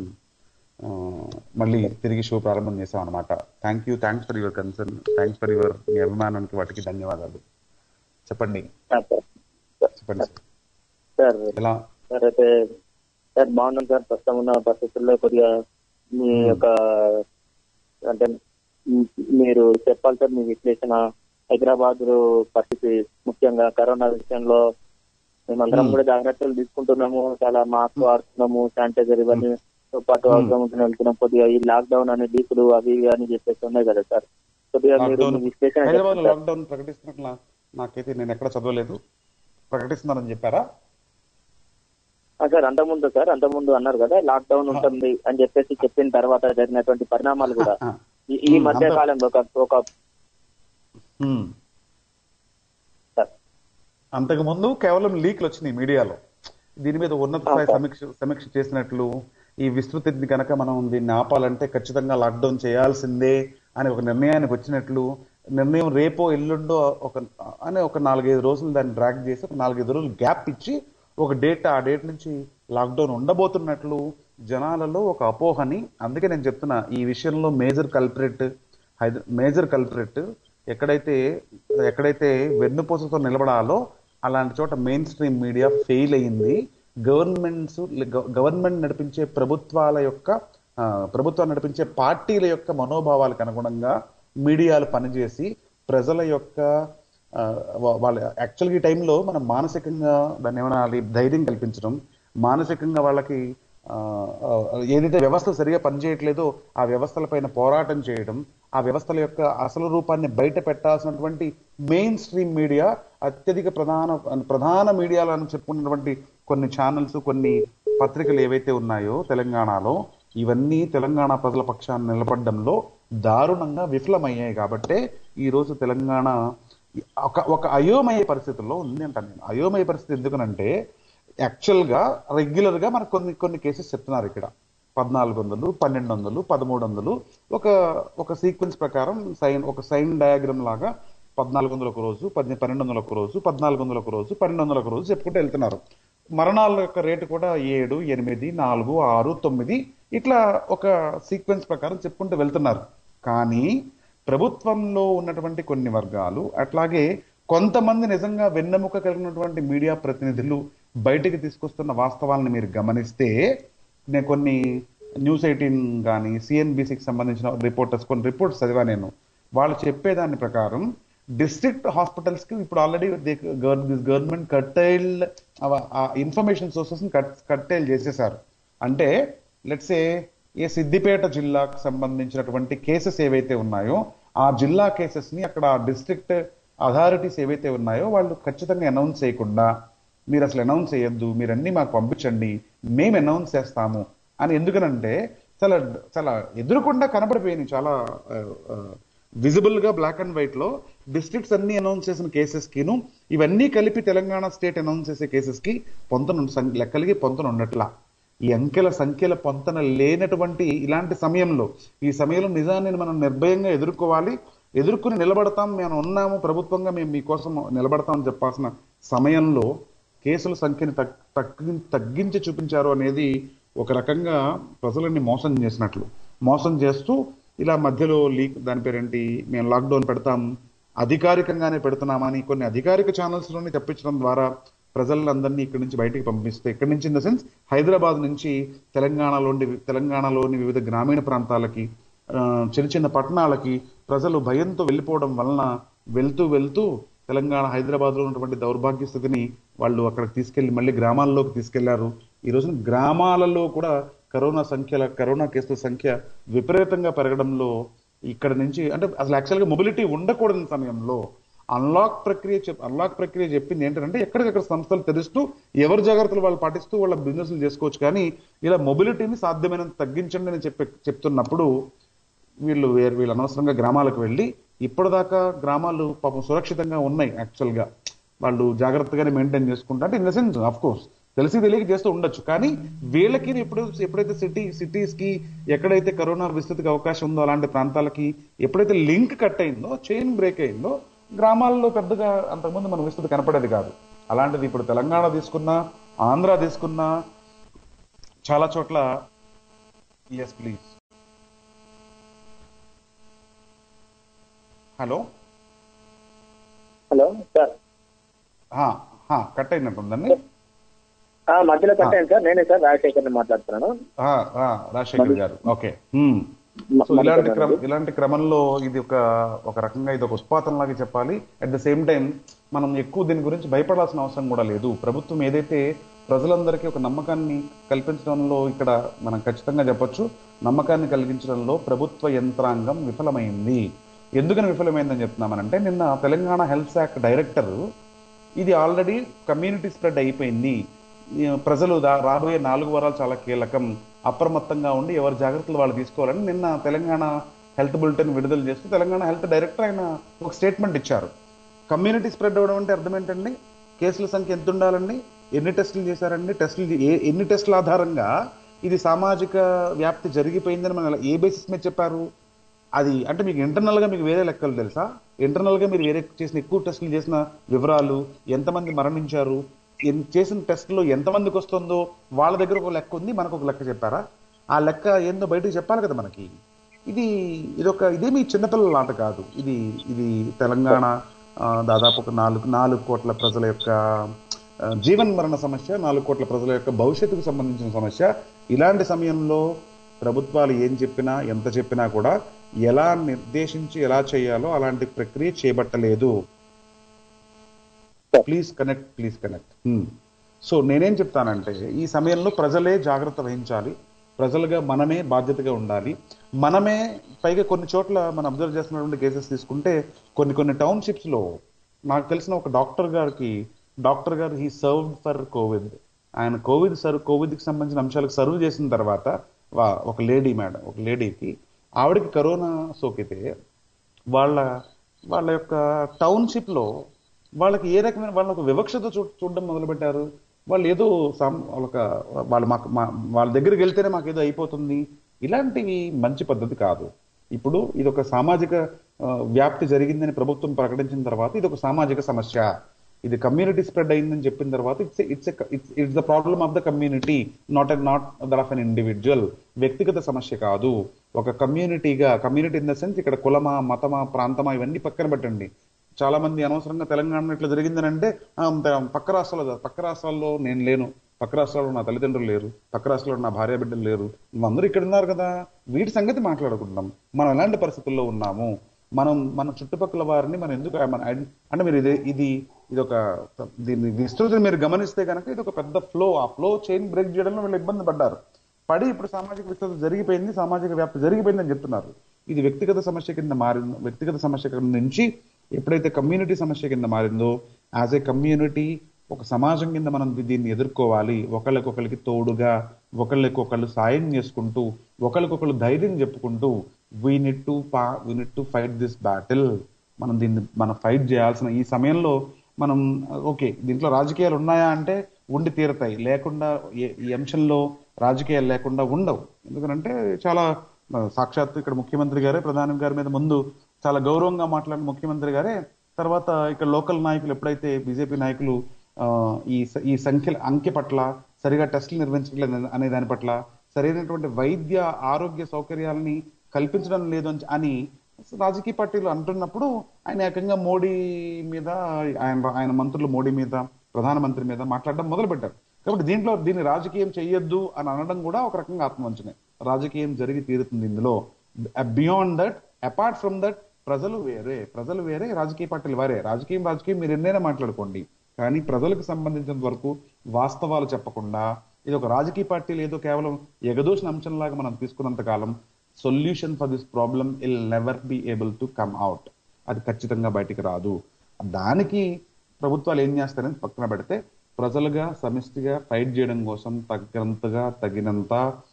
మళ్ళీ తిరిగి షో ప్రారంభం చేసాం అనమాట thank you thanks for your concern thanks for your మీ అభిమానానికి వాటికి ధన్యవాదాలు చెప్పండి ఆ, సార్ చెప్పండి సార్ సార్ ఎలా సార్ అయితే సార్ బాగున్నాం సార్ ప్రస్తుతం ఉన్న పరిస్థితుల్లో కొద్దిగా మీ యొక్క అంటే మీ- మీరు చెప్పాలి సార్ మీ విశ్లేషణ హైదరాబాద్ పరిస్థితి ముఖ్యంగా కరోనా విషయంలో మేమందరం Hmm. కూడా జాగ్రత్తలు తీసుకుంటున్నాము చాలా మాస్క్ వాడుతున్నాము శానిటైజర్ ఇవన్నీ తో పాటు Hmm. అవసరం ఉంటున్న వెళ్తున్నాం కొద్దిగా ఈ లాక్డౌన్ అనే డీపులు అవి ఇవి అని చెప్పేసి ఉన్నాయి కదా సార్ కొద్దిగా మీరు లాక్డౌన్ మీ విశ్లేషణ హైదరాబాద్ చెప్పండి సార్. లాక్డౌన్ ప్రకటిస్తున్నట్లు నా- నాకైతే నేను ఎక్కడ చదవలేదు ప్రకటిస్తున్నారని చెప్పారా ఆ, సార్ అంతకుముందు సార్ అంతకుముందు అన్నారు కదా లాక్డౌన్ ఉంటుంది అని చెప్పేసి చెప్పిన తర్వాత జరిగినటువంటి పరిణామాలు కూడా ఆ, ఈ- ఈ Hmm, మధ్య అంత- కాలంలో ఒక ఒక హ్మ్. సార్ అంతకు ముందు కేవలం లీక్లు వచ్చినాయి మీడియాలో దీని మీద ఉన్నత స్థాయి Okay. సమీక్ష సమీక్ష చేసినట్లు ఈ విస్తృతిని కనుక మనం దీన్ని ఆపాలంటే ఖచ్చితంగా లాక్డౌన్ చేయాల్సిందే అని ఒక నిర్ణయానికి వచ్చినట్లు నిర్ణయం రేపో ఎల్లుండో ఒక అని ఒక నాలుగైదు రోజులు దాన్ని డ్రాగ్ చేసి ఒక నాలుగైదు రోజులు గ్యాప్ ఇచ్చి ఒక డేట్ ఆ డేట్ నుంచి లాక్డౌన్ ఉండబోతున్నట్లు జనాలలో ఒక అపోహని అందుకే నేను చెప్తున్నా ఈ విషయంలో మేజర్ కల్పరేట్ మేజర్ కల్పరేట్ ఎక్కడైతే ఎక్కడైతే వెన్నుపూసతో నిలబడాలో అలాంటి చోట మెయిన్ స్ట్రీమ్ మీడియా ఫెయిల్ అయ్యింది గవర్నమెంట్స్ గవర్నమెంట్ నడిపించే ప్రభుత్వాల యొక్క ఆ, ప్రభుత్వం నడిపించే పార్టీల యొక్క మనోభావాలకు అనుగుణంగా మీడియాలు పనిచేసి ప్రజల యొక్క ఆ, వా- వాళ్ళ యాక్చువల్గా ఈ టైంలో మనం మానసికంగా దాన్ని ఏమనాలి ధైర్యం కల్పించడం మానసికంగా వాళ్ళకి ఆ, ఆ, ఏదైతే వ్యవస్థలు సరిగా పనిచేయట్లేదో ఆ వ్యవస్థలపైన పోరాటం చేయడం ఆ వ్యవస్థల యొక్క అసలు రూపాన్ని బయట పెట్టాల్సినటువంటి మెయిన్ స్ట్రీమ్ మీడియా అత్యధిక ప్రధాన ప్రధాన మీడియాలు అని చెప్పుకున్నటువంటి కొన్ని ఛానల్స్ కొన్ని పత్రికలు ఏవైతే ఉన్నాయో తెలంగాణలో ఇవన్నీ తెలంగాణ ప్రజల పక్షాన్ని నిలబడడంలో దారుణంగా విఫలమయ్యాయి కాబట్టే ఈ రోజు తెలంగాణ ఒక ఒక అయోమయ పరిస్థితుల్లో ఉంది అంటాను నేను అయోమయ పరిస్థితి ఎందుకనంటే యాక్చువల్ గా రెగ్యులర్ గా మనకు కొన్ని కొన్ని కేసెస్ చెప్తున్నారు ఇక్కడ పద్నాలుగు వందలు పన్నెండు వందలు పదమూడు వందలు ఒక ఒక సీక్వెన్స్ ప్రకారం సైన్ ఒక సైన్ డయాగ్రామ్ లాగా పద్నాలుగు వందలు ఒక రోజు పది పన్నెండు వందలు ఒక రోజు పద్నాలుగు వందలు ఒక రోజు పన్నెండు వందలు ఒక రోజు చెప్పుకుంటూ వెళ్తున్నారు మరణాల యొక్క రేటు కూడా ఏడు ఎనిమిది నాలుగు ఆరు తొమ్మిది ఇట్లా ఒక సీక్వెన్స్ ప్రకారం చెప్పుకుంటూ వెళ్తున్నారు కానీ ప్రభుత్వంలో ఉన్నటువంటి కొన్ని వర్గాలు అట్లాగే కొంతమంది నిజంగా వెన్నెముక కలిగినటువంటి మీడియా ప్రతినిధులు బయటికి తీసుకొస్తున్న వాస్తవాలను మీరు గమనిస్తే నేను కొన్ని న్యూస్ ఎయిటీన్ కానీ సిఎన్బిసికి సంబంధించిన రిపోర్టర్స్ కొన్ని రిపోర్ట్స్ చదివా నేను వాళ్ళు చెప్పేదాని ప్రకారం డిస్ట్రిక్ట్ హాస్పిటల్స్ కి ఇప్పుడు ఆల్రెడీ గవర్నమెంట్ కట్టైల్ ఆ ఇన్ఫర్మేషన్ సోర్సెస్ కట్టైల్ చేసేసారు అంటే లెట్స్ ఏ ఏ సిద్దిపేట జిల్లాకు సంబంధించినటువంటి కేసెస్ ఏవైతే ఉన్నాయో ఆ జిల్లా కేసెస్ ని అక్కడ డిస్ట్రిక్ట్ అథారిటీస్ ఏవైతే ఉన్నాయో వాళ్ళు ఖచ్చితంగా అనౌన్స్ చేయకుండా మీరు అసలు అనౌన్స్ చేయొద్దు మీరు అన్ని మాకు పంపించండి మేము అనౌన్స్ చేస్తాము అని ఎందుకనంటే చాలా చాలా ఎదురుకుండా కనబడిపోయినాయి చాలా విజిబుల్ గా బ్లాక్ అండ్ వైట్ లో డిస్ట్రిక్ట్స్ అన్ని అనౌన్స్ చేసిన కేసెస్ కిను ఇవన్నీ కలిపి తెలంగాణ స్టేట్ అనౌన్స్ చేసే కేసెస్ కి పొంతన సం- లెక్కలకి పొంతన ఉన్నట్లా ఈ అంకెల సంఖ్యల పొంతన లేనటువంటి ఇలాంటి సమయంలో ఈ సమయంలో నిజాన్ని మనం నిర్భయంగా ఎదుర్కోవాలి ఎదుర్కొని నిలబడతాం మేము ఉన్నాము ప్రభుత్వంగా మేము మీకోసం నిలబడతామని చెప్పాల్సిన సమయంలో కేసుల సంఖ్యని తగ్- తగ్గి తగ్గించి చూపించారు అనేది ఒక రకంగా ప్రజలని మోసం చేసినట్లు మోసం చేస్తూ ఇలా మధ్యలో లీక్ దాని పేరేంటి మేము లాక్డౌన్ పెడతాం అధికారికంగానే పెడుతున్నామని కొన్ని అధికారిక ఛానల్స్ లోనే తెప్పించడం ద్వారా ప్రజలందరినీ ఇక్కడి నుంచి బయటికి పంపిస్తే ఇక్కడి నుంచి ఇన్ ద సెన్స్ హైదరాబాద్ నుంచి తెలంగాణలోని తెలంగాణలోని వివిధ గ్రామీణ ప్రాంతాలకి ఆ, చిన్న చిన్న పట్టణాలకి ప్రజలు భయంతో వెళ్ళిపోవడం వలన వెళ్తూ వెళ్తూ తెలంగాణ హైదరాబాద్ లో ఉన్నటువంటి దౌర్భాగ్య స్థితిని వాళ్ళు అక్కడికి తీసుకెళ్లి మళ్ళీ గ్రామాల్లోకి తీసుకెళ్లారు ఈ రోజున గ్రామాలలో కూడా కరోనా సంఖ్యల కరోనా కేసుల సంఖ్య విపరీతంగా పెరగడంలో ఇక్కడ నుంచి అంటే అసలు యాక్చువల్గా మొబిలిటీ ఉండకూడని సమయంలో అన్లాక్ ప్రక్రియ చెప్ అన్లాక్ ప్రక్రియ చెప్పింది ఏంటంటే ఎక్కడికక్కడ సంస్థలు తెరుస్తూ ఎవరి జాగ్రత్తలు వాళ్ళు పాటిస్తూ వాళ్ళ బిజినెస్లు చేసుకోవచ్చు కానీ ఇలా మొబిలిటీని సాధ్యమైనంత తగ్గించండి అని చెప్పి చెప్తున్నప్పుడు వీళ్ళు వేరు వీళ్ళు అనవసరంగా గ్రామాలకు వెళ్ళి ఇప్పటిదాకా గ్రామాలు పాపం సురక్షితంగా ఉన్నాయి యాక్చువల్ గా వాళ్ళు జాగ్రత్తగానే మెయింటైన్ చేసుకుంటా అంటే in the sense of course తెలిసి తెలియక చేస్తూ ఉండొచ్చు కానీ వీళ్ళకి ఎప్పుడు ఎప్పుడైతే సిటీ సిటీస్ కి ఎక్కడైతే కరోనా విస్తృతికి అవకాశం ఉందో అలాంటి ప్రాంతాలకి ఎప్పుడైతే లింక్ కట్ అయిందో చైన్ బ్రేక్ అయిందో గ్రామాల్లో పెద్దగా అంతకుముందు మన విస్తృతి కనపడేది కాదు అలాంటిది ఇప్పుడు తెలంగాణ తీసుకున్నా ఆంధ్ర తీసుకున్నా చాలా చోట్ల yes please hello hello sir cut అయినట్టుందండి ఆ, మధ్యలో కట్టాను సార్ నేనే సార్ రాజశేఖర్ మాట్లాడుతున్నాను ఆ, ఆ, రాజశేఖర్ గారు ఓకే హ్మ్. మ- సో ఇలాంటి మధ్యలో క్రమ ఇలాంటి క్రమంలో ఇది ఒక ఒక రకంగా ఇది ఒక ఉత్పాతం లాగా చెప్పాలి అట్ ద సేమ్ టైం మనం ఎక్కువ దీని గురించి భయపడాల్సిన అవసరం కూడా లేదు ప్రభుత్వం ఏదైతే ప్రజలందరికీ ఒక నమ్మకాన్ని కల్పించడంలో ఇక్కడ మనం ఖచ్చితంగా చెప్పొచ్చు నమ్మకాన్ని కలిగించడంలో ప్రభుత్వ యంత్రాంగం విఫలమైంది ఎందుకని విఫలమైందని చెప్తున్నామనంటే నిన్న తెలంగాణ హెల్త్ శాఖ డైరెక్టర్ ఇది ఆల్రెడీ కమ్యూనిటీ స్ప్రెడ్ అయిపోయింది ఈ ప్రజలు దా- రాబోయే నాలుగు వారాలు చాలా కీలకం అప్రమత్తంగా ఉండి ఎవరి జాగ్రత్తలు వాళ్ళు తీసుకోవాలని నిన్న తెలంగాణ హెల్త్ బులెటిన్ విడుదల చేస్తూ తెలంగాణ హెల్త్ డైరెక్టర్ ఆయన ఒక స్టేట్మెంట్ ఇచ్చారు కమ్యూనిటీ స్ప్రెడ్ అవ్వడం అంటే అర్థం ఏంటండి కేసుల సంఖ్య ఎంత ఉండాలండి ఎన్ని టెస్టులు చేశారండి టెస్టులు ఏ- ఎన్ని టెస్టుల ఆధారంగా ఇది సామాజిక వ్యాప్తి జరిగిపోయిందని మనం ఎలా- ఏ బేసిస్ మీద చెప్పారు అది అంటే మీకు ఇంటర్నల్ గా మీకు వేరే లెక్కలు తెలుసా ఇంటర్నల్ గా మీరు వేరే చేసిన ఎక్కువ టెస్టులు చేసిన వివరాలు ఎంతమంది మరణించారు ఎన్- చేసిన టెస్టులో ఎంతమందికి వస్తుందో వాళ్ళ దగ్గర ఒక లెక్క ఉంది మనకు ఒక లెక్క చెప్పారా ఆ లెక్క ఏందో బయటకు చెప్పాలి కదా మనకి ఇది ఇది ఒక ఇదేమి చిన్నపిల్లల ఆట కాదు ఇది ఇది తెలంగాణ ఆ, దాదాపు ఒక నాలుగు నాలుగు కోట్ల ప్రజల యొక్క ఆ, జీవన్ మరణ సమస్య నాలుగు కోట్ల ప్రజల యొక్క భవిష్యత్తుకు సంబంధించిన సమస్య ఇలాంటి సమయంలో ప్రభుత్వాలు ఏం చెప్పినా ఎంత చెప్పినా కూడా ఎలా నిర్దేశించి ఎలా చేయాలో అలాంటి ప్రక్రియ చేపట్టలేదు please connect please connect so నేనేం చెప్తానంటే ఈ సమయంలో ప్రజలే జాగ్రత్త వహించాలి ప్రజలుగా మనమే బాధ్యతగా ఉండాలి మనమే పైగా కొన్ని చోట్ల మనం అబ్జర్వ్ చేస్తున్నటువంటి కేసెస్ తీసుకుంటే కొన్ని కొన్ని టౌన్షిప్స్ లో నాకు తెలిసిన ఒక డాక్టర్ గారికి డాక్టర్ గారు హీ సర్వ్ ఫర్ కోవిడ్ ఆయన కోవిడ్ సర్వ్ కోవిడ్ కి సంబంధించిన అంశాలకు సర్వ్ చేసిన తర్వాత వా- ఒక లేడీ మేడం ఒక లేడీకి ఆవిడకి కరోనా సోకితే వాళ్ళ వాళ్ళ యొక్క టౌన్షిప్ లో వాళ్ళకి ఏ రకమైన వాళ్ళని ఒక వివక్షతో చూ చూడడం మొదలుపెట్టారు వాళ్ళు ఏదో సం- వాళ్ళొక వాళ్ళు మాకు మా- వాళ్ళ దగ్గరికి వెళ్తేనే మాకు ఏదో అయిపోతుంది ఇలాంటివి మంచి పద్ధతి కాదు ఇప్పుడు ఇది ఒక సామాజిక ఆ, వ్యాప్తి జరిగిందని ప్రభుత్వం ప్రకటించిన తర్వాత ఇది ఒక సామాజిక సమస్య ఇది కమ్యూనిటీ స్ప్రెడ్ అయిందని చెప్పిన తర్వాత it's it's it's it's the problem of the community not not that of an individual వ్యక్తిగత సమస్య కాదు ఒక కమ్యూనిటీగా కమ్యూనిటీ ఇన్ ద సెన్స్ ఇక్కడ కులమా మతమా ప్రాంతమా ఇవన్నీ పక్కన పెట్టండి చాలా మంది అనవసరంగా తెలంగాణ ఇట్లా జరిగిందని అంటే "ఆ, త- పక్క రాష్ట్రాల్లో పక్క రాష్ట్రాల్లో నేను లేను పక్క రాష్ట్రాల్లో నా తల్లిదండ్రులు లేరు పక్క రాష్ట్రాల్లో నా భార్య బిడ్డలు లేరు అందరూ ఇక్కడ ఉన్నారు కదా వీటి సంగతి మాట్లాడుకుందాం మనం ఎలాంటి పరిస్థితుల్లో ఉన్నాము మనం మన చుట్టుపక్కల వారిని మనం ఎందుకు మన ఐడెన్- అంటే మీరు ఇది ఇది ఇది ఒక దీన్ని విస్తృతిని మీరు గమనిస్తే కనుక ఇది ఒక పెద్ద ఫ్లో ఆ ఫ్లో చైన్ బ్రేక్ చేయడంలో వీళ్ళు ఇబ్బంది పడ్డారు పడి ఇప్పుడు సామాజిక విస్తృతి జరిగిపోయింది సామాజిక వ్యాప్తి జరిగిపోయింది అని చెప్తున్నారు ఇది వ్యక్తిగత సమస్య కింద మారింది వ్యక్తిగత సమస్య కింద నుంచి ఎప్పుడైతే కమ్యూనిటీ సమస్య కింద మారిందో యాజ్ ఏ కమ్యూనిటీ ఒక సమాజం కింద మనం దీ- దీన్ని ఎదుర్కోవాలి ఒకళ్ళకొకళ్ళకి తోడుగా ఒకళ్ళకొకళ్ళు సాయం చేసుకుంటూ ఒకళ్ళకొకళ్ళు ధైర్యం చెప్పుకుంటూ వీ నిట్ టు పా we need to fight this battle మనం దీన్ని మనం ఫైట్ చేయాల్సిన ఈ సమయంలో మనం ఓకే దీంట్లో రాజకీయాలు ఉన్నాయా అంటే ఉండి తీరతాయి లేకుండా ఏ- ఈ అంశంలో రాజకీయాలు లేకుండా ఉండవు ఎందుకంటే చాలా ఆ, సాక్షాత్తు ఇక్కడ ముఖ్యమంత్రి గారే ప్రధాని గారి మీద ముందు చాలా గౌరవంగా మాట్లాడిన ముఖ్యమంత్రి గారే తర్వాత ఇక్కడ లోకల్ నాయకులు ఎప్పుడైతే బీజేపీ నాయకులు ఆ, ఈ స- ఈ సంఖ్యల అంకె పట్ల సరిగా టెస్టులు నిర్వహించట్లేదు అనే- అనే దాని పట్ల సరైనటువంటి వైద్య ఆరోగ్య సౌకర్యాలని కల్పించడం లేదు అని- అని రాజకీయ పార్టీలు అంటున్నప్పుడు ఆయన ఏకంగా మోడీ మీద ఆయన ఆయన మంత్రులు మోడీ మీద ప్రధానమంత్రి మీద మాట్లాడడం మొదలు పెట్టారు కాబట్టి దీంట్లో దీన్ని రాజకీయం చెయ్యొద్దు అని అనడం కూడా ఒక రకంగా ఆత్మవంచనే రాజకీయం జరిగి తీరుతుంది ఇందులో beyond that apart from that ప్రజలు వేరే ప్రజలు వేరే రాజకీయ పార్టీలు వేరే రాజకీయం రాజకీయం మీరు ఎన్నైనా మాట్లాడుకోండి కానీ ప్రజలకు సంబంధించినంత వరకు వాస్తవాలు చెప్పకుండా ఇది ఒక రాజకీయ పార్టీలు ఏదో కేవలం ఎగదోసిన అంశంలాగా మనం తీసుకున్నంత కాలం solution for this problem we'll never be able to come out అది ఖచ్చితంగా బయటికి రాదు దానికి ప్రభుత్వాలు ఏం చేస్తారని పక్కన పెడితే ప్రజలుగా సమిష్టిగా ఫైట్ చేయడం కోసం తగినంతగా తగినంత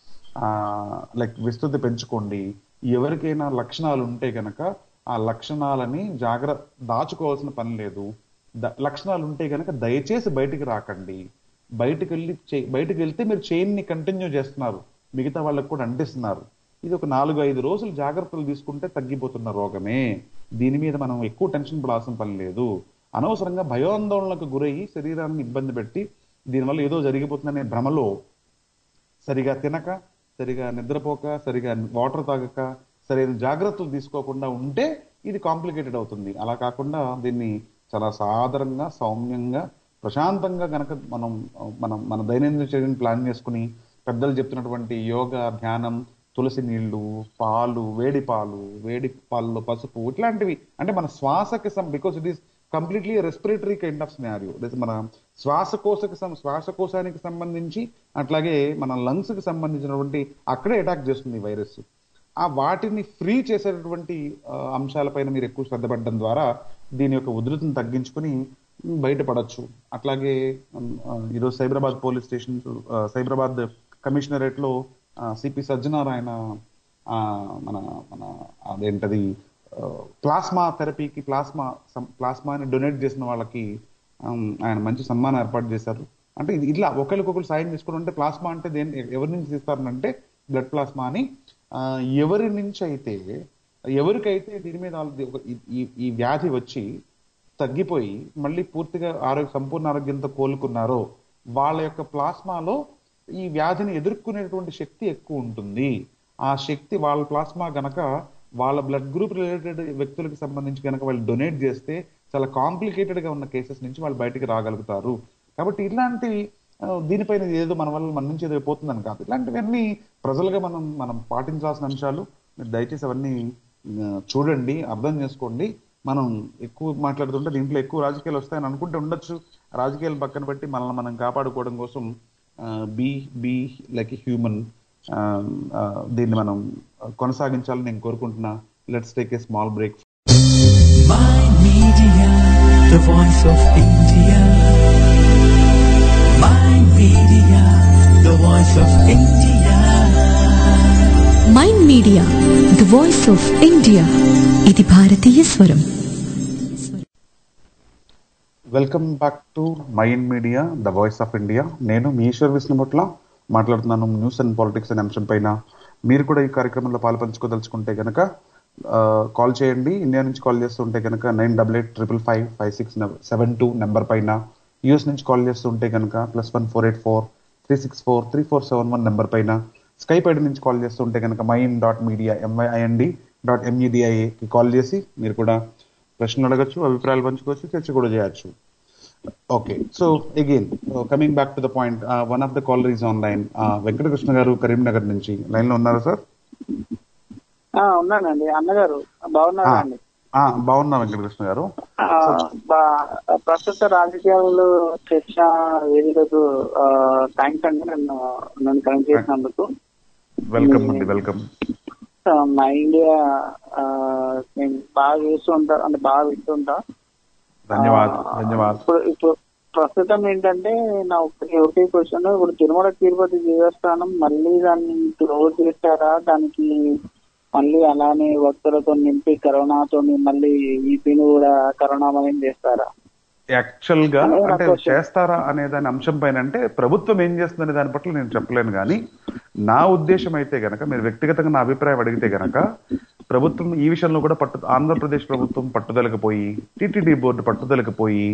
లైక్ విస్తృతి పెంచుకోండి ఎవరికైనా లక్షణాలు ఉంటే గనక ఆ లక్షణాలని జాగ్రత్త దాచుకోవాల్సిన పని లేదు ద- లక్షణాలు ఉంటే గనక దయచేసి బయటికి రాకండి బయటికి వెళ్ళి చే- బయటికి వెళ్తే మీరు చైన్ ని కంటిన్యూ చేస్తున్నారు మిగతా వాళ్ళకు కూడా అంటిస్తున్నారు ఇది ఒక నాలుగు ఐదు రోజులు జాగ్రత్తలు తీసుకుంటే తగ్గిపోతున్న రోగమే దీని మీద మనం ఎక్కువ టెన్షన్ పడాల్సిన పని లేదు అనవసరంగా భయాందోళనకు గురయ్యి శరీరాన్ని ఇబ్బంది పెట్టి దీనివల్ల ఏదో జరిగిపోతుందనే భ్రమలో సరిగా తినక సరిగా నిద్రపోక సరిగా వాటర్ తాగక సరైన జాగ్రత్తలు తీసుకోకుండా ఉంటే ఇది కాంప్లికేటెడ్ అవుతుంది అలా కాకుండా దీన్ని చాలా సాధారణంగా సౌమ్యంగా ప్రశాంతంగా గనక మనం మనం మన దైనందిన చర్యను ప్లాన్ చేసుకుని పెద్దలు చెప్తున్నటువంటి యోగా ధ్యానం తులసి నీళ్లు పాలు వేడి పాలు వేడి పాలలో పసుపు ఇట్లాంటివి అంటే మన శ్వాసకి సం because it is completely respiratory kind of scenario మన శ్వాసకోశకి సం- శ్వాసకోశానికి సంబంధించి అట్లాగే మన లంగ్స్ కి సంబంధించినటువంటి అక్కడే అటాక్ చేస్తుంది ఈ వైరస్ ఆ వాటిని ఫ్రీ చేసేటటువంటి ఆ, అంశాలపైన మీరు ఎక్కువ శ్రద్ధ పెట్టడం ద్వారా దీని యొక్క ఉధృతిని తగ్గించుకుని ఉమ్, బయటపడొచ్చు అట్లాగే ఉమ్, ఆ, ఈరోజు సైబరాబాద్ పోలీస్ స్టేషన్ ఆ, సైబరాబాద్ కమిషనరేట్ లో సిపి సజ్జనారాయణ ఆ, మన మన అదేంటది ఆ, ప్లాస్మా థెరపీకి ప్లాస్మా సం- ప్లాస్మాని డొనేట్ చేసిన వాళ్ళకి ఉమ్, ఆయన మంచి సన్మానం ఏర్పాటు చేశారు అంటే ఇది ఇట్లా ఒకరికొకరు సాయం చేసుకోవడం అంటే ప్లాస్మా అంటే దేని ఎవరి నుంచి తీస్తారంటే బ్లడ్ ప్లాస్మా అని ఆ, ఎవరి నుంచి అయితే ఎవరికైతే దీని మీద ఆల్రెడీ ఒక- ఈ- ఈ- ఈ వ్యాధి వచ్చి తగ్గిపోయి మళ్ళీ పూర్తిగా ఆరోగ్య సంపూర్ణ ఆరోగ్యంతో కోలుకున్నారో వాళ్ళ యొక్క ప్లాస్మాలో ఈ వ్యాధిని ఎదుర్కొనేటువంటి శక్తి ఎక్కువ ఉంటుంది ఆ శక్తి వాళ్ళ ప్లాస్మా గనక వాళ్ళ బ్లడ్ గ్రూప్ రిలేటెడ్ వ్యక్తులకు సంబంధించి గనక వాళ్ళు డొనేట్ చేస్తే చాలా కాంప్లికేటెడ్ గా ఉన్న కేసెస్ నుంచి వాళ్ళు బయటికి రాగలుగుతారు కాబట్టి ఇలాంటి ఆ, దీనిపైన ఏదో మన వల్ల మన నుంచి ఏదో పోతుందని కాదు ఇలాంటివన్నీ ప్రజలుగా మనం మనం పాటించాల్సిన అంశాలు మీరు దయచేసి అవన్నీ ఆ, చూడండి అర్థం చేసుకోండి మనం ఎక్కువ మాట్లాడుతుంటే దీంట్లో ఎక్కువ రాజకీయాలు వస్తాయని అనుకుంటే ఉండొచ్చు రాజకీయాలు పక్కన పెట్టి మనల్ని మనం కాపాడుకోవడం కోసం బీ బీ లైక్ హ్యూమన్ దీన్ని మనం కొనసాగించాలని నేను కోరుకుంటున్నా let's take a small break My Media, the voice of India. My Media, the voice of India. Mind media the voice of India ఇది భారతీయ స్వరం welcome back to mind media the voice of India నేను మీ ఈశ్వర్ విష్ణుమట్ల మాట్లాడుతున్నాను news and politics అనే అంశం పైన మీరు కూడా ఈ కార్యక్రమంలో పాల్పంచుకోదలుచుకుంటే గనక కాల్ చేయండి ఇండియా నుంచి కాల్ చేస్తుంటే కనుక nine double eight triple five five six seven two number పైన యూఎస్ నుంచి కాల్ చేస్తుంటే కనుక plus one four eight four three six four three four seven one number పైన స్కైప్ ఐడి నుంచి కాల్ చేస్తుంటే కనుక mind dot media M Y I N D dot ఎంఈడిఐఏకి call చేసి మీరు కూడా ప్రశ్నలు అడగచ్చు అభిప్రాయాలు పంచుకోవచ్చు చర్చ కూడా చేయొచ్చు okay so again coming back to the point one of the caller is online Venkatakrishna గారు కరీంనగర్ నుంచి లైన్ లో ఉన్నారా సార్ ఆ, ఉన్నానండి అన్నగారు బాగున్నారా అండి ఆ, బాగున్నా వెంకటకృష్ణ గారు ఆ, బా- ప్రస్తుత రాజకీయాలు చర్చ వేదికకు థ్యాంక్స్ అండి నన్ను నన్ను కనెక్ట్ చేసినందుకు వెల్కమ్ అండి వెల్కమ్ ఆ, మా ఇండియా ఆ, నేను బాగా చూస్తూ ఉంటా అంటే బాగా వింటుంటా ధన్యవాద్ ఆ, ధన్యవాద్ ఇప్పుడు ఇప్పుడు ప్రస్తుతం ఏంటంటే నా ఒకే ఒకే క్వశ్చన్ ఇప్పుడు తిరుమల తిరుపతి దేవస్థానం మళ్ళీ దాన్ని క్లోజ్ చేస్తారా దానికి మళ్ళీ అలానే భక్తులతో నింపి కరోనాతో మళ్ళీ ఈపీని కూడా కరోనామయం చేస్తారా యాక్చువల్ గా అదే నా అంటే question. చేస్తారా అనే దాని అంశం పైన అంటే ప్రభుత్వం ఏం చేస్తుందనే దాని పట్ల నేను చెప్పలేను కానీ నా ఉద్దేశం అయితే గనక మీరు వ్యక్తిగతంగా నా అభిప్రాయం అడిగితే గనక ప్రభుత్వం ఈ విషయంలో కూడా పట్టు ఆంధ్రప్రదేశ్ ప్రభుత్వం పట్టుదలకు పోయి టీటీడీ బోర్డు పట్టుదలకు పోయి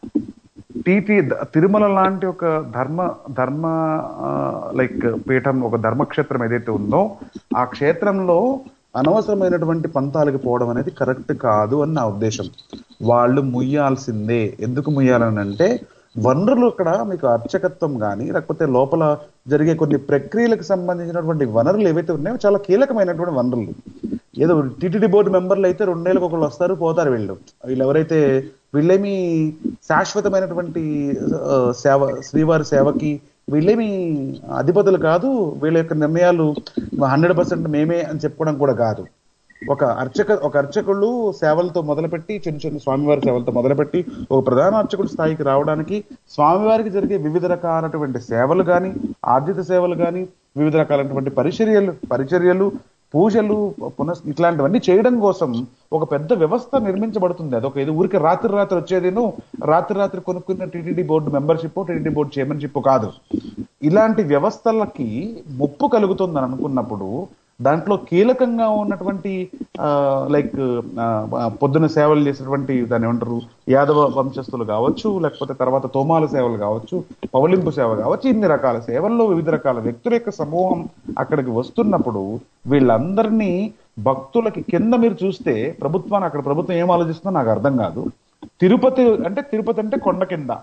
టీటీ తిరుమల లాంటి ఒక ధర్మ ధర్మ లైక్ పీఠం ఒక ధర్మక్షేత్రం ఏదైతే ఉందో ఆ క్షేత్రంలో అనవసరమైనటువంటి పంతాలకు పోవడం అనేది కరెక్ట్ కాదు అని నా ఉద్దేశం వాళ్ళు ముయ్యాల్సిందే ఎందుకు ముయ్యాలని అంటే వనరులు ఇక్కడ మీకు అర్చకత్వం కానీ లేకపోతే లోపల జరిగే కొన్ని ప్రక్రియలకు సంబంధించినటువంటి వనరులు ఏవైతే ఉన్నాయో చాలా కీలకమైనటువంటి వనరులు ఏదో టిటిడి బోర్డు మెంబర్లు అయితే రెండేళ్ళకి ఒకళ్ళు వస్తారు పోతారు వీళ్ళు వీళ్ళు ఎవరైతే వీళ్ళేమి శాశ్వతమైనటువంటి ఆ, సేవ శ్రీవారి సేవకి వీళ్ళేమి అధిపతులు కాదు వీళ్ళ యొక్క నిర్ణయాలు హండ్రెడ్ పర్సెంట్ మేమే అని చెప్పుకోవడం కూడా కాదు ఒక అర్చక ఒక అర్చకులు సేవలతో మొదలుపెట్టి చిన్న చిన్న స్వామివారి సేవలతో మొదలుపెట్టి ఒక ప్రధాన అర్చకుడు స్థాయికి రావడానికి స్వామివారికి జరిగే వివిధ రకాలైనటువంటి సేవలు కానీ ఆర్జిత సేవలు కానీ వివిధ రకాలైనటువంటి పరిచర్యలు పరిచర్యలు పూజలు పునః ఇట్లాంటివన్నీ చేయడం కోసం ఒక పెద్ద వ్యవస్థ నిర్మించబడుతుంది అదొక ఇది ఊరికి రాత్రి రాత్రి వచ్చేదేను రాత్రి రాత్రి కొనుక్కున్న TTD board membership TTD board chairmanship కాదు ఇలాంటి వ్యవస్థలకి ముప్పు కలుగుతుందని అనుకున్నప్పుడు దాంట్లో కీలకంగా ఉన్నటువంటి లైక్ పొద్దున సేవలు చేసేటువంటి దాన్ని ఏమంటారు యాదవ వంశస్థులు కావచ్చు లేకపోతే తర్వాత తోమాల సేవలు కావచ్చు పవలింపు సేవ కావచ్చు ఇన్ని రకాల సేవల్లో వివిధ రకాల వ్యక్తుల యొక్క సమూహం అక్కడికి వస్తున్నప్పుడు వీళ్ళందరినీ భక్తులకి కింద మీరు చూస్తే ప్రభుత్వాన్ని అక్కడ ప్రభుత్వం ఏం ఆలోచిస్తుందో నాకు అర్థం కాదు తిరుపతి అంటే తిరుపతి అంటే కొండ కింద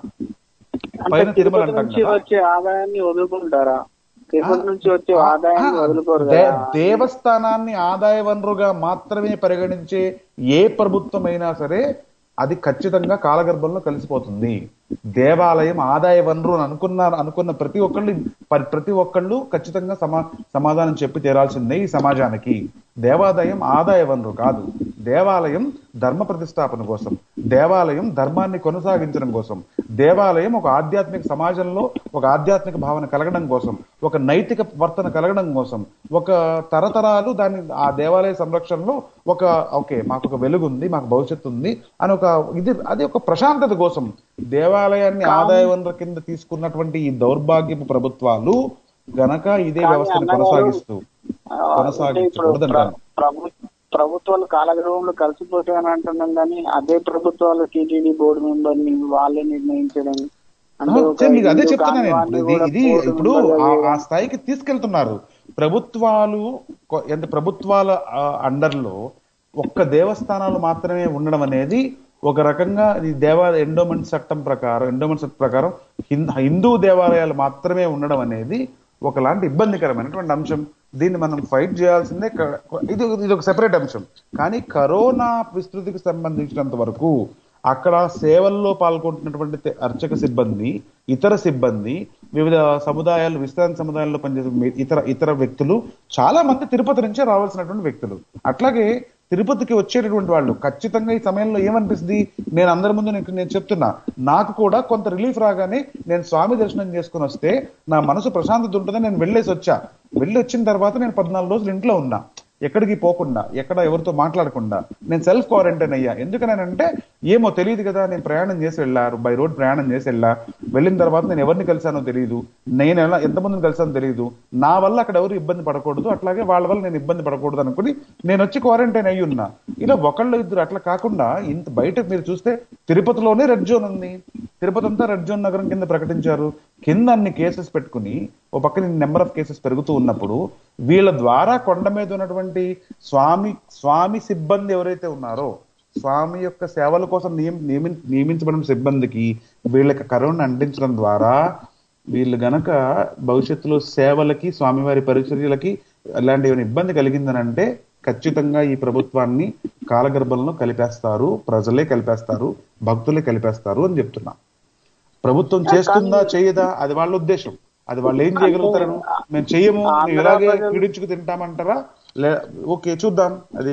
అంటే పైన తిరుమల తిరుపతి అంటాం నుంచి కదా. వచ్చే ఆదాయాన్ని వదులుకుంటారా తిరుపతి నుంచి వచ్చే ఆదాయాన్ని వదులుకోరు దే- కదా దేవస్థానాన్ని ఆదాయ వనరుగా మాత్రమే పరిగణించే ఏ ప్రభుత్వం అయినా సరే అది ఖచ్చితంగా కాలగర్భంలో కలిసిపోతుంది దేవాలయం ఆదాయ వనరు అని అనుకున్న అనుకున్న ప్రతి ఒక్కళ్ళు ప- ప్రతి ఒక్కళ్ళు ఖచ్చితంగా సమా సమాధానం చెప్పి తీరాల్సిందే ఈ సమాజానికి దేవాదాయం ఆదాయ వనరు కాదు దేవాలయం ధర్మ ప్రతిష్టాపన కోసం దేవాలయం ధర్మాన్ని కొనసాగించడం కోసం దేవాలయం ఒక ఆధ్యాత్మిక సమాజంలో ఒక ఆధ్యాత్మిక భావన కలగడం కోసం ఒక నైతిక వర్తన కలగడం కోసం ఒక తరతరాలు దాని ఆ దేవాలయ సంరక్షణలో ఒక ఓకే మాకు ఒక వెలుగు ఉంది మాకు భవిష్యత్తు ఉంది అని ఒక ఇది అది ఒక ప్రశాంతత కోసం దేవాలయాన్ని ఆదాయ వనరు కింద తీసుకున్నటువంటి ఈ దౌర్భాగ్యపు ప్రభుత్వాలు గనక ఇదే కానీ వ్యవస్థను అన్నగారు, కొనసాగిస్తూ ఆ, అంటే ఇప్పుడు కొనసాగించకూడదంటాను ప్రభు- ప్రభుత్వాలు కాలగృహంలో కలిసిపోతాయి అని అంటున్నాం కానీ అదే ప్రభుత్వాలు టీటీడీ బోర్డు మెంబర్ ని వాళ్ళే నిర్ణయించడం అంటే ఒక సరే, మీకు అదే హిందూ చెప్తున్నా నేను కాంగ్రెస్ ఇప్పుడు ఇది కూడా ఇది బోర్డు ఇప్పుడు మెంబర్గా ఆ- ఆ వేయడం. స్థాయికి తీసుకెళ్తున్నారు ప్రభుత్వాలు కొ- ఎంత ప్రభుత్వాల అండర్లో ఒక్క దేవస్థానాలు మాత్రమే ఉండడం అనేది ఒక రకంగా ఈ దేవా ఎండోమెంట్ చట్టం ప్రకారం ఎండోమెంట్ చట్టం ప్రకారం హిందూ హిందూ దేవాలయాలు మాత్రమే ఉండడం అనేది ఒకలాంటి ఇబ్బందికరమైనటువంటి అంశం దీన్ని మనం ఫైట్ చేయాల్సిందే క- ఇది ఇది ఒక సెపరేట్ అంశం కానీ కరోనా విస్తృతికి సంబంధించినంత వరకు అక్కడ సేవల్లో పాల్గొంటున్నటువంటి తె- అర్చక సిబ్బంది ఇతర సిబ్బంది వివిధ సముదాయాలు విశ్రాంతి సముదాయాల్లో పనిచేసే మీ- ఇతర ఇతర వ్యక్తులు చాలా మంది తిరుపతి నుంచే రావాల్సినటువంటి వ్యక్తులు అట్లాగే తిరుపతికి వచ్చేటటువంటి వాళ్ళు ఖచ్చితంగా ఈ సమయంలో ఏమనిపిస్తుంది నేను అందరి ముందు నీకు నేను చెప్తున్నా నాకు కూడా కొంత రిలీఫ్ రాగానే నేను స్వామి దర్శనం చేసుకుని వస్తే నా మనసు ప్రశాంతత ఉంటుందని నేను వెళ్ళేసి వచ్చా వెళ్ళి వచ్చిన తర్వాత నేను పద్నాలుగు రోజులు ఇంట్లో ఉన్నా ఎక్కడికి పోకుండా ఎక్కడ ఎవరితో మాట్లాడకుండా నేను సెల్ఫ్ క్వారంటైన్ అయ్యా ఎందుకనంటే ఏమో తెలియదు కదా నేను ప్రయాణం చేసి వెళ్ళారు బై రోడ్ ప్రయాణం చేసి వెళ్ళా వెళ్ళిన తర్వాత నేను ఎవరిని కలిసానో తెలియదు నేను ఎలా ఎంతమందిని కలిసానో తెలియదు నా వల్ల అక్కడ ఎవరు ఇబ్బంది పడకూడదు అట్లాగే వాళ్ళ వల్ల నేను ఇబ్బంది పడకూడదు అనుకుని నేను వచ్చి క్వారంటైన్ అయ్యి ఉన్నా ఇలా ఒకళ్ళు ఇద్దరు అట్లా కాకుండా ఇంత బయట మీరు చూస్తే తిరుపతిలోనే రెడ్ జోన్ ఉంది తిరుపతి అంతా రెడ్ జోన్ నగరం కింద ప్రకటించారు కింద అన్ని కేసెస్ పెట్టుకుని ఓ పక్కన నెంబర్ ఆఫ్ కేసెస్ పెరుగుతూ ఉన్నప్పుడు వీళ్ళ ద్వారా కొండ మీద ఉన్నటువంటి స్వామి స్వామి సిబ్బంది ఎవరైతే ఉన్నారో స్వామి యొక్క సేవల కోసం నియమ నియమి- నియమించబడిన సిబ్బందికి వీళ్ళకి కరోనా అంటించడం ద్వారా వీళ్ళు గనక భవిష్యత్తులో సేవలకి స్వామివారి పరిచర్యలకి అలాంటి ఏమైనా ఇబ్బంది కలిగిందనంటే ఖచ్చితంగా ఈ ప్రభుత్వాన్ని కాలగర్భంలో కలిపేస్తారు ప్రజలే కలిపేస్తారు భక్తులే కలిపేస్తారు అని చెప్తున్నా ప్రభుత్వం చేస్తుందా చేయదా అది వాళ్ళ ఉద్దేశం అది వాళ్ళు ఏం చేయగలుగుతారు మేము చెయ్యము మేము ఇలాగే పీడించుకు తింటామంటారా లే ఓకే చూద్దాం అది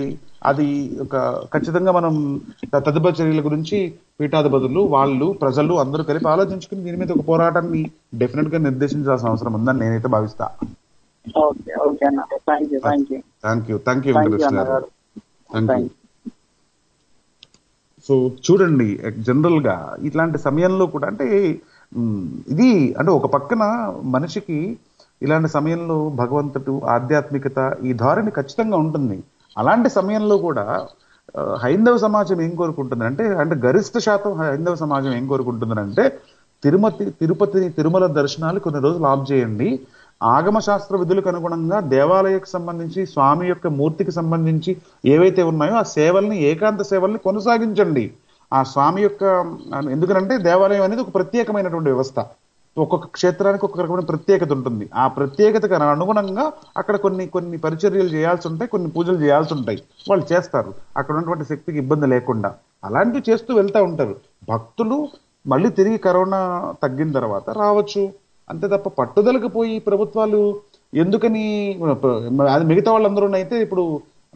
అది ఒక ఖచ్చితంగా మనం త- తదుపరి చర్యల గురించి పీఠాధిపతులు వాళ్ళు ప్రజలు అందరూ కలిపి ఆలోచించుకుని దీని మీద ఒక పోరాటాన్ని డెఫినెట్ గా నిర్దేశించాల్సిన అవసరం ఉందని నేనైతే భావిస్తా ఓకే ఓకే అన్న thank you thank you thank you thank you thank you Venkatesh గారు అన్నగారు థ్యాంక్ యూ థ్యాంక్ సో చూడండి జనరల్ గా ఇట్లాంటి సమయంలో కూడా అంటే మ్, ఇది అంటే ఒక పక్కన మనిషికి ఇలాంటి సమయంలో భగవంతుడు ఆధ్యాత్మికత ఈ ధోరణి ఖచ్చితంగా ఉంటుంది అలాంటి సమయంలో కూడా ఆ, హైందవ సమాజం ఏం కోరుకుంటుంది అంటే అంటే గరిష్ట శాతం హైందవ సమాజం ఏం కోరుకుంటుంది అంటే తిరుమతి తిరుపతి తిరుమల దర్శనాలు కొన్ని రోజులు ఆఫ్ చేయండి ఆగమ శాస్త్ర విధులకు అనుగుణంగా దేవాలయకు సంబంధించి స్వామి యొక్క మూర్తికి సంబంధించి ఏవైతే ఉన్నాయో ఆ సేవల్ని ఏకాంత సేవల్ని కొనసాగించండి ఆ స్వామి యొక్క ఎందుకంటే దేవాలయం అనేది ఒక ప్రత్యేకమైనటువంటి వ్యవస్థ ఒక్కొక్క క్షేత్రానికి ఒక్కొక్క రకమైన ప్రత్యేకత ఉంటుంది ఆ ప్రత్యేకతకు అనుగుణంగా అక్కడ కొన్ని కొన్ని పరిచర్యలు చేయాల్సి ఉంటాయి కొన్ని పూజలు చేయాల్సి ఉంటాయి వాళ్ళు చేస్తారు అక్కడ ఉన్నటువంటి శక్తికి ఇబ్బంది లేకుండా అలాంటివి చేస్తూ వెళ్తా ఉంటారు భక్తులు మళ్ళీ తిరిగి కరోనా తగ్గిన తర్వాత రావచ్చు అంతే తప్ప పట్టుదలకు పోయి ప్రభుత్వాలు ఎందుకని అది మిగతా వాళ్ళందరూ అయితే ఇప్పుడు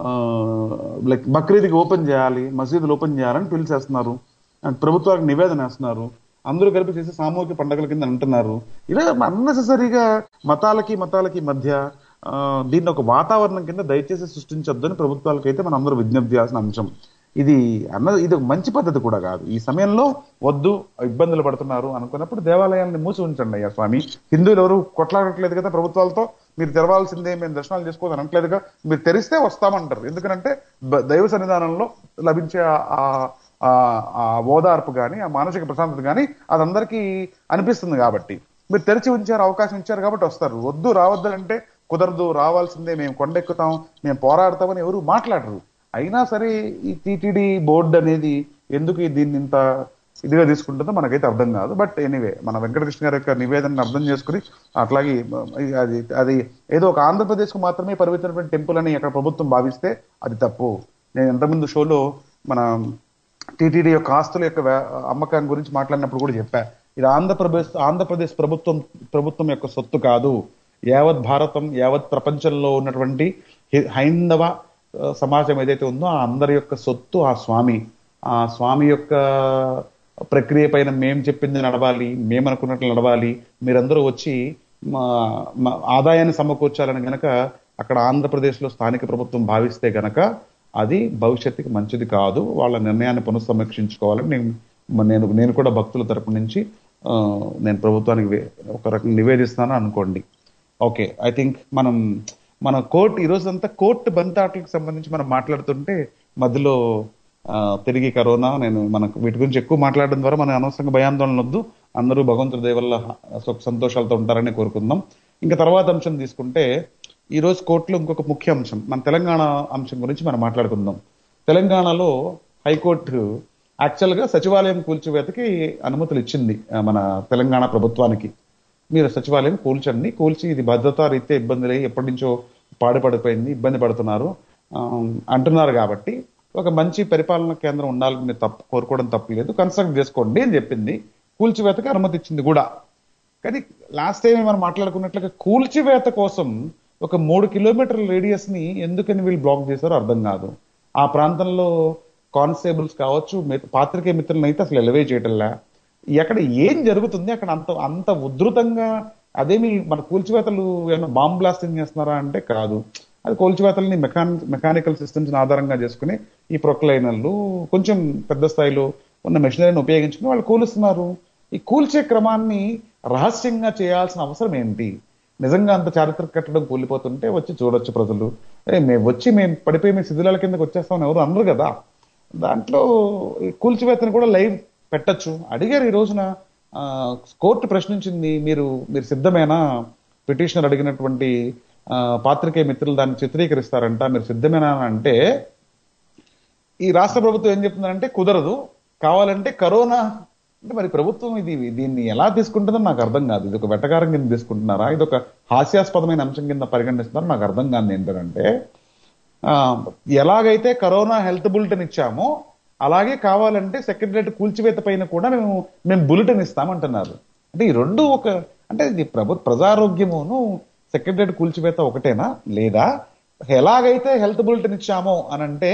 లైక్ బక్రీద్కి ఓపెన్ చేయాలి మసీదులు ఓపెన్ చేయాలని పిలిచేస్తున్నారు ప్రభుత్వాలకు నివేదన వేస్తున్నారు అందరూ కలిపి చేసే సామూహిక పండుగల కింద అంటున్నారు ఇలా అన్నెసెసరీగా మతాలకి మతాలకి మధ్య ఆ, దీన్ని ఒక వాతావరణం కింద దయచేసి సృష్టించొద్దని ప్రభుత్వాలకైతే మనం అందరూ విజ్ఞప్తి చేయాల్సిన అంశం ఇది అన్న ఇది ఒక మంచి పద్ధతి కూడా కాదు ఈ సమయంలో వద్దు ఇబ్బందులు పడుతున్నారు అనుకున్నప్పుడు దేవాలయాలను మూసి ఉంచండి అయ్యా స్వామి హిందువులు ఎవరు కొట్లాడట్లేదు కదా ప్రభుత్వాలతో మీరు తెరవాల్సిందే మేము దర్శనాలు చేసుకోవాలి అనట్లేదుగా మీరు తెరిస్తే వస్తామంటారు ఎందుకంటే బ- దైవ సన్నిధానంలో లభించే ఆ- ఆ- ఆ- ఆ ఓదార్పు కానీ ఆ మానసిక ప్రశాంతత కానీ అది అందరికీ అనిపిస్తుంది కాబట్టి మీరు తెరిచి ఉంచారు అవకాశం ఇచ్చారు కాబట్టి వస్తారు వద్దు రావద్దంటే కుదరదు రావాల్సిందే మేము కొండెక్కుతాం మేము పోరాడతామని ఎవరు మాట్లాడరు అయినా సరే ఈ టీటీడీ బోర్డు అనేది ఎందుకు దీన్ని ఇంత ఇదిగా తీసుకుంటుందో మనకైతే అర్థం కాదు బట్ ఎనీవే మన వెంకటకృష్ణ గారి యొక్క నివేదనను అర్థం చేసుకుని అట్లాగే అది అది ఏదో ఒక ఆంధ్రప్రదేశ్ కు మాత్రమే పరిమితమైనటువంటి టెంపుల్ అని అక్కడ ప్రభుత్వం భావిస్తే అది తప్పు నేను ఇంతకుముందు షోలో మన టీటీడీ యొక్క ఆస్తుల యొక్క వ్యా- అమ్మకం గురించి మాట్లాడినప్పుడు కూడా చెప్పా ఇది ఆంధ్రప్రదేశ్ ఆంధ్రప్రదేశ్ ప్రభుత్వం ప్రభుత్వం యొక్క సొత్తు కాదు యావత్ భారతం యావత్ ప్రపంచంలో ఉన్నటువంటి హి- హైందవ ఆ, సమాజం ఏదైతే ఉందో ఆ అందరి యొక్క సొత్తు ఆ స్వామి ఆ స్వామి యొక్క ప్రక్రియ పైన మేము చెప్పింది నడవాలి మేము అనుకున్నట్లు నడవాలి మీరందరూ వచ్చి మా మా ఆదాయాన్ని సమకూర్చాలని గనక అక్కడ ఆంధ్రప్రదేశ్లో స్థానిక ప్రభుత్వం భావిస్తే గనక అది భవిష్యత్తుకి మంచిది కాదు వాళ్ళ నిర్ణయాన్ని పునఃసమీక్షించుకోవాలని నేను నేను నేను కూడా భక్తుల తరపు నుంచి ఆ, నేను ప్రభుత్వానికి వే- ఒక రకంగా నివేదిస్తాను అనుకోండి ఓకే ఐ థింక్ మనం మన కోర్టు ఈ రోజు అంతా కోర్టు బంతాటలకు సంబంధించి మనం మాట్లాడుతుంటే మధ్యలో ఆ, తిరిగి కరోనా నేను మనకు వీటి గురించి ఎక్కువ మాట్లాడడం ద్వారా మన అనవసరంగా భయాందోళన వద్దు అందరూ భగవంతుడి దయ వల్ల సుఖ సంతోషాలతో ఉంటారని కోరుకుందాం ఇంకా తర్వాత అంశం తీసుకుంటే ఈ రోజు కోర్టులో ఇంకొక ముఖ్య అంశం మన తెలంగాణ అంశం గురించి మనం మాట్లాడుకుందాం తెలంగాణలో హైకోర్టు యాక్చువల్ గా సచివాలయం కూల్చివేతకి అనుమతులు ఇచ్చింది ఆ, మన తెలంగాణ ప్రభుత్వానికి మీరు సచివాలయం కూల్చండి కూల్చి ఇది భద్రతా రీత్యా ఇబ్బందులు అయ్యి ఎప్పటి నుంచో పాడుపడిపోయింది ఇబ్బంది పడుతున్నారు ఆ, అంటున్నారు కాబట్టి ఒక మంచి పరిపాలన కేంద్రం ఉండాలని మీరు తప్పు కోరుకోవడం తప్పలేదు కన్స్ట్రక్ట్ చేసుకోండి అని చెప్పింది కూల్చివేతకి అనుమతి ఇచ్చింది కూడా కానీ లాస్ట్ టైం మనం మాట్లాడుకున్నట్లుగా కూల్చివేత కోసం ఒక మూడు కిలోమీటర్ల రేడియస్ ని ఎందుకని వీళ్ళు బ్లాక్ చేశారో అర్థం కాదు ఆ ప్రాంతంలో కానిస్టేబుల్స్ కావచ్చు మిగతా పాత్రికేయ మిత్రులను అయితే అసలు ఎలవే చేయటంలా ఎక్కడ ఏం జరుగుతుంది అక్కడ అంత అంత ఉధృతంగా అదేమి మన కూల్చివేతలు ఏమైనా బాంబ్ బ్లాస్టింగ్ చేస్తున్నారా అంటే కాదు అది కూల్చివేతల్ని మెకాన్ మెకానికల్ సిస్టమ్స్ ఆధారంగా చేసుకుని ఈ ప్రొక్లైనర్లు కొంచెం పెద్ద స్థాయిలో ఉన్న మెషినరీని ఉపయోగించుకుని వాళ్ళు కూలుస్తున్నారు ఈ కూల్చే క్రమాన్ని రహస్యంగా చేయాల్సిన అవసరం ఏంటి నిజంగా అంత చారిత్రక కట్టడం కూలిపోతుంటే వచ్చి చూడొచ్చు ప్రజలు ఏ మేము వచ్చి మేము పడిపోయి మేము శిథిలాల కిందకి వచ్చేస్తామని ఎవరు అనరు కదా దాంట్లో ఈ కూల్చివేతను కూడా లైవ్ పెట్టొచ్చు అడిగారు ఈ రోజున ఆ, కోర్టు ప్రశ్నించింది మీరు మీరు సిద్ధమేనా పిటిషనర్ అడిగినటువంటి ఆ, పాత్రికేయ మిత్రులు దాన్ని చిత్రీకరిస్తారంట మీరు సిద్ధమేనా అని అంటే ఈ రాష్ట్ర ప్రభుత్వం ఏం చెప్తుందంటే కుదరదు కావాలంటే కరోనా అంటే మరి ప్రభుత్వం ఇది దీన్ని ఎలా తీసుకుంటుందో నాకు అర్థం కాదు ఇది ఒక వెటకారం కింద తీసుకుంటున్నారా ఇది ఒక హాస్యాస్పదమైన అంశం కింద పరిగణిస్తున్నారో నాకు అర్థం కాదు ఏంటంటే ఆ, ఎలాగైతే కరోనా హెల్త్ బులెటిన్ ఇచ్చామో అలాగే కావాలంటే సెక్రటరేట్ కూల్చివేత పైన కూడా మేము మేము బులెటిన్ ఇస్తామంటున్నారు అంటే ఈ రెండు ఒక అంటే ఇది ప్రభు ప్రజారోగ్యమును సెక్రటరేట్ కూల్చివేత ఒకటేనా లేదా ఎలాగైతే హెల్త్ బులెటిన్ ఇచ్చామో అని అంటే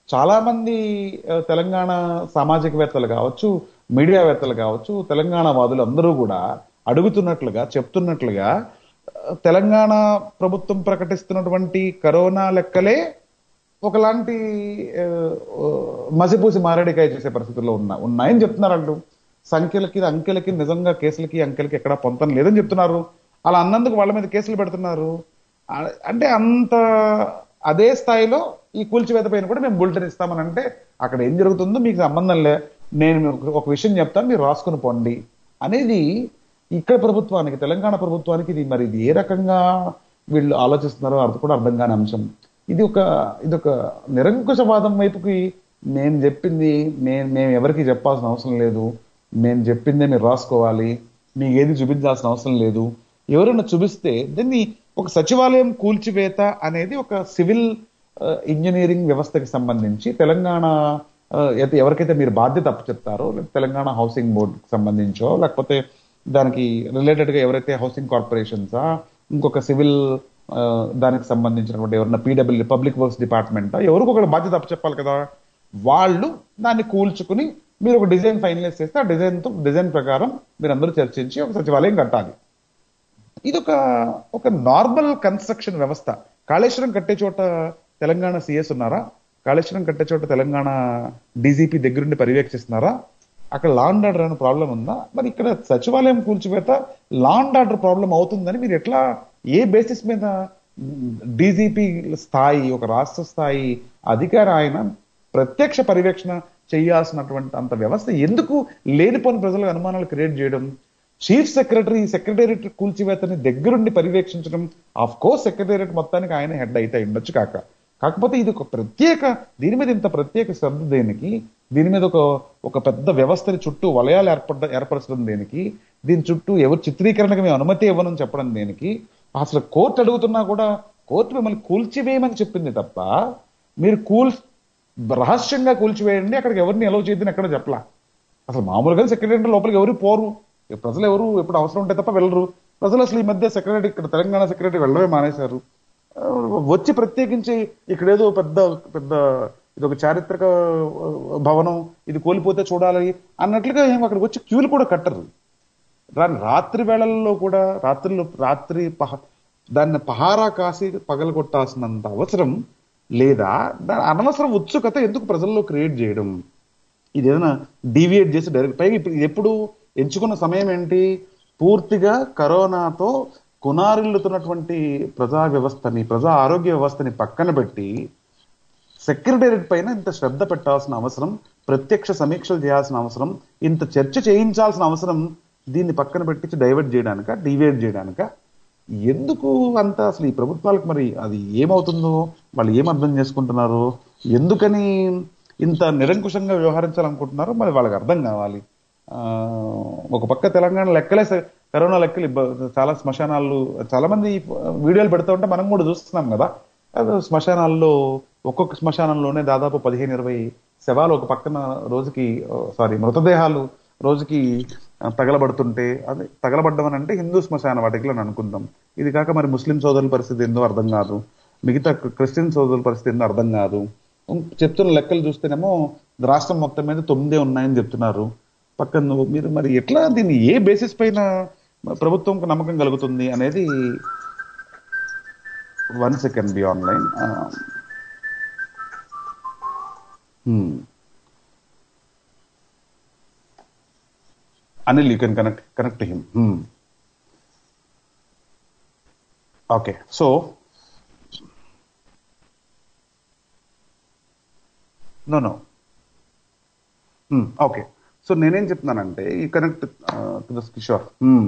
చాలా మంది ఆ, తెలంగాణ సామాజికవేత్తలు కావచ్చు మీడియావేత్తలు కావచ్చు తెలంగాణ వాదులు అందరూ కూడా అడుగుతున్నట్లుగా చెప్తున్నట్లుగా ఆ, తెలంగాణ ప్రభుత్వం ప్రకటిస్తున్నటువంటి కరోనా లెక్కలే ఒకలాంటి ఆ, ఆ, మసిపూసి మారేడికాయ చేసే పరిస్థితుల్లో ఉన్నా ఉన్నాయని చెప్తున్నారు వాళ్ళు సంఖ్యలకి అంకెలకి నిజంగా కేసులకి అంకెలకి ఎక్కడా పొంతం లేదని చెప్తున్నారు అలా అన్నందుకు వాళ్ళ మీద కేసులు పెడుతున్నారు ఆ- అంటే అంత అదే స్థాయిలో ఈ కూల్చివేత పైన కూడా మేము బులెటిన్ ఇస్తామని అంటే అక్కడ ఏం జరుగుతుందో మీకు సంబంధం లే నేను మీకు ఒక విషయం చెప్తాను మీరు రాసుకుని పోండి అనేది ఇక్కడ ప్రభుత్వానికి తెలంగాణ ప్రభుత్వానికి ఇది మరి ఇది ఏ రకంగా వీళ్ళు ఆలోచిస్తున్నారో అది కూడా అర్థం కాని అంశం ఇది ఒక ఇది ఒక నిరంకుశవాదం వైపుకి నేను చెప్పింది నేను మేము ఎవరికి చెప్పాల్సిన అవసరం లేదు నేను చెప్పిందే మీరు రాసుకోవాలి మీకు ఏది చూపించాల్సిన అవసరం లేదు ఎవరైనా చూపిస్తే దీన్ని ఒక సచివాలయం కూల్చివేత అనేది ఒక సివిల్ ఆ, ఇంజనీరింగ్ వ్యవస్థకి సంబంధించి తెలంగాణ ఆ, అయితే ఎవరికైతే మీరు బాధ్యత అప్పచెప్తారో లేదా తెలంగాణ హౌసింగ్ బోర్డుకి సంబంధించో లేకపోతే దానికి రిలేటెడ్ గా ఎవరైతే హౌసింగ్ కార్పొరేషన్సా ఇంకొక సివిల్ ఆ, దానికి సంబంధించినటువంటి ఎవరైనా పీడబ్ల్యూ పబ్లిక్ వర్క్స్ డిపార్ట్మెంట్ ఎవరికి ఒక బాధ్యత అప్పచెప్పాలి కదా వాళ్ళు దాన్ని కూల్చుకుని మీరు ఒక డిజైన్ ఫైనలైజ్ చేస్తే ఆ డిజైన్ తో డిజైన్ ప్రకారం మీరు అందరూ చర్చించి ఒక సచివాలయం కట్టాలి ఇది ఒక ఒక నార్మల్ కన్స్ట్రక్షన్ వ్యవస్థ కాళేశ్వరం కట్టే చోట తెలంగాణ సిఎస్ ఉన్నారా కాళేశ్వరం కట్టే చోట తెలంగాణ డీజీపీ దగ్గరుండి పర్యవేక్షిస్తున్నారా అక్కడ లా అండ్ ఆర్డర్ అనే ప్రాబ్లం ఉందా మరి ఇక్కడ సచివాలయం కూల్చివేత లా అండ్ ఆర్డర్ ప్రాబ్లం అవుతుందని మీరు ఎట్లా ఏ బేసిస్ మీద డీజీపీ స్థాయి ఒక రాష్ట్ర స్థాయి అధికారి ఆయన ప్రత్యక్ష పర్యవేక్షణ చేయాల్సినటువంటి అంత వ్యవస్థ ఎందుకు లేనిపోని ప్రజలకు అనుమానాలు క్రియేట్ చేయడం చీఫ్ సెక్రటరీ సెక్రటేరియట్ కూల్చివేతని దగ్గరుండి పర్యవేక్షించడం ఆఫ్ కోర్స్ సెక్రటేరియట్ మొత్తానికి ఆయన హెడ్ అయితే ఉండొచ్చు కాక కాకపోతే ఇది ఒక ప్రత్యేక దీని మీద ఇంత ప్రత్యేక శ్రద్ధ దేనికి దీని మీద ఒక ఒక పెద్ద వ్యవస్థని చుట్టూ వలయాలు ఏర్పడ్డ ఏర్పరచడం దేనికి దీని చుట్టూ ఎవరు చిత్రీకరణకు మేము అనుమతి ఇవ్వనని చెప్పడం దేనికి అసలు కోర్టు అడుగుతున్నా కూడా కోర్టు మిమ్మల్ని కూల్చివేయమని చెప్పింది తప్ప మీరు కూల్ రహస్యంగా కూల్చివేయండి అక్కడికి ఎవరిని ఎలవ్ చేయద్దని ఎక్కడ చెప్పలా అసలు మామూలుగా సెక్రటరీ లోపలికి ఎవరు పోరు ప్రజలు ఎవరు ఎప్పుడు అవసరం ఉంటే తప్ప వెళ్ళరు ప్రజలు అసలు ఈ మధ్య సెక్రటరీ ఇక్కడ తెలంగాణ సెక్రటరీ వెళ్ళడమే మానేశారు ఆ, వచ్చి ప్రత్యేకించి ఇక్కడ ఏదో పెద్ద పెద్ద ఇది ఒక చారిత్రక ఆ, భవనం ఇది కోల్పోతే చూడాలి అన్నట్లుగా ఏం అక్కడికి వచ్చి క్యూలు కూడా కట్టరు దాని రాత్రి వేళల్లో కూడా రాత్రులు రాత్రి పహ దాన్ని పహారా కాసి పగలగొట్టాల్సినంత అవసరం లేదా దాని అనవసరం ఉత్సుకత ఎందుకు ప్రజల్లో క్రియేట్ చేయడం ఇది ఏదైనా డీవియేట్ చేసి డైరెక్ట్ పైగా ఇప్పుడు ఇది ఎప్పుడు ఎంచుకున్న సమయం ఏంటి పూర్తిగా కరోనాతో కునారిల్లుతున్నటువంటి ప్రజా వ్యవస్థని ప్రజా ఆరోగ్య వ్యవస్థని పక్కన పెట్టి సెక్రటేరియట్ పైన ఇంత శ్రద్ధ పెట్టాల్సిన అవసరం ప్రత్యక్ష సమీక్షలు చేయాల్సిన అవసరం ఇంత చర్చ చేయించాల్సిన అవసరం దీన్ని పక్కన పెట్టించి డైవర్ట్ చేయడానిక డివేట్ చేయడానిక ఎందుకు అంత అసలు ఈ ప్రభుత్వాలకు మరి అది ఏమవుతుందో వాళ్ళు ఏం అర్థం చేసుకుంటున్నారు ఎందుకని ఇంత నిరంకుశంగా వ్యవహరించాలనుకుంటున్నారో మరి వాళ్ళకి అర్థం కావాలి ఆ, ఒక పక్క తెలంగాణ లెక్కలే స- కరోనా లెక్కలు ఇబ్బ- చాలా శ్మశానాలు చాలా మంది వీడియోలు పెడతా ఉంటే మనం కూడా చూస్తున్నాం కదా అది శ్మశానాల్లో ఒక్కొక్క శ్మశానంలోనే దాదాపు పదిహేను ఇరవై శవాలు ఒక పక్కన రోజుకి సారీ మృతదేహాలు రోజుకి ఆ, తగలబడుతుంటే అది తగలబడ్డం అని అంటే హిందూ శ్మశాన వాటికి అని అనుకుందాం ఇది కాక మరి ముస్లిం సోదరుల పరిస్థితి ఏందో అర్థం కాదు మిగతా క్రిస్టియన్ సోదరుల పరిస్థితి ఏందో అర్థం కాదు ఉం- చెప్తున్న లెక్కలు చూస్తేనేమో రాష్ట్రం మొత్తం మీద తొమ్మిదే ఉన్నాయని చెప్తున్నారు పక్కన నువ్వు మీరు మరి ఎట్లా దీన్ని ఏ బేసిస్ పైన ప్రభుత్వంకు నమ్మకం కలుగుతుంది అనేది one second be online Anil you can connect connect him okay so no no okay so నేనేం చెప్తున్నానంటే ఈ connect to the Kishore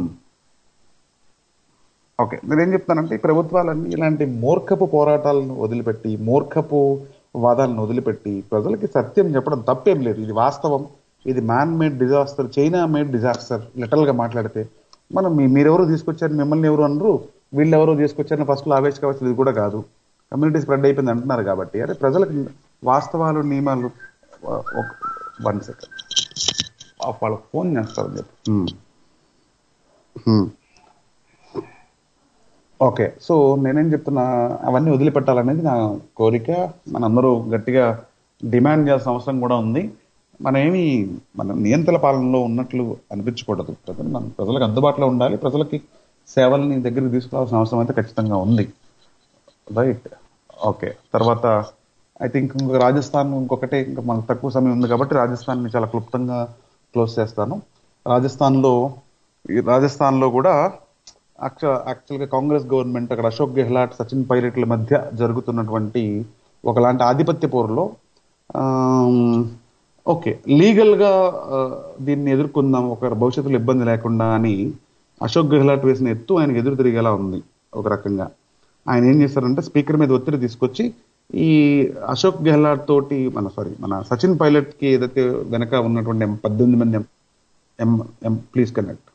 okay నేనేం చెప్తానంటే ఈ ప్రభుత్వాలన్నీ ఇలాంటి మూర్ఖపు పోరాటాలను వదిలిపెట్టి మూర్ఖపు వాదాలను వదిలిపెట్టి ప్రజలకి సత్యం చెప్పడం తప్పేం లేదు ఇది వాస్తవం ఇది man made disaster China made disaster literal గా మాట్లాడితే మనం మీ- మీరెవరు తీసుకొచ్చారు మిమ్మల్ని ఎవరు అనరు వీళ్ళు ఎవరు తీసుకొచ్చారని ఫస్ట్ లో ఆవేశ కావచ్చు ఇది కూడా కాదు కమ్యూనిటీ స్ప్రెడ్ అయిపోయింది అంటున్నారు కాబట్టి అరే ప్రజలకు వాస్తవాలు నియమాలు వన్ సెకండ్ వాళ్ళకి ఫోన్ చేస్తారని చెప్పి Hmm. Hmm. ఓకే సో నేనేం చెప్తున్నా అవన్నీ వదిలిపెట్టాలనేది నా కోరిక మనందరూ గట్టిగా డిమాండ్ చేయాల్సిన అవసరం కూడా ఉంది మనమేమి మన నియంత్రణ పాలనలో ఉన్నట్లు అనిపించకూడదు ప్రజలు మన ప్రజలకు అందుబాటులో ఉండాలి ప్రజలకి సేవల్ని దగ్గరికి తీసుకురావాల్సిన అవసరం అయితే ఖచ్చితంగా ఉంది రైట్ ఓకే తర్వాత ఐ థింక్ ఇంకొక రాజస్థాన్ ఇంకొకటే ఇంకా మనకు తక్కువ సమయం ఉంది కాబట్టి రాజస్థాన్ ని చాలా క్లుప్తంగా క్లోజ్ చేస్తాను రాజస్థాన్లో ఈ రాజస్థాన్లో కూడా యాక్చువల్గా కాంగ్రెస్ గవర్నమెంట్ అక్కడ అశోక్ గెహ్లాట్ సచిన్ పైలట్ల మధ్య జరుగుతున్నటువంటి ఒకలాంటి ఆధిపత్య పోరులో ఆమ్, ఓకే లీగల్ గా ఆ, దీన్ని ఎదుర్కొందాం ఒక భవిష్యత్తులో ఇబ్బంది లేకుండా అని అశోక్ గెహ్లాట్ వేసిన ఎత్తు ఆయనకు ఎదురు తిరిగేలా ఉంది ఒక రకంగా ఆయన ఏం చేశారంటే స్పీకర్ మీద ఒత్తిడి తీసుకొచ్చి ఈ అశోక్ గెహ్లాట్ తోటి మన సారీ మన సచిన్ పైలట్ కి ఏదైతే వెనక ఉన్నటువంటి ఎం- పద్దెనిమిది మంది ఎం- ఎం ఎం please connect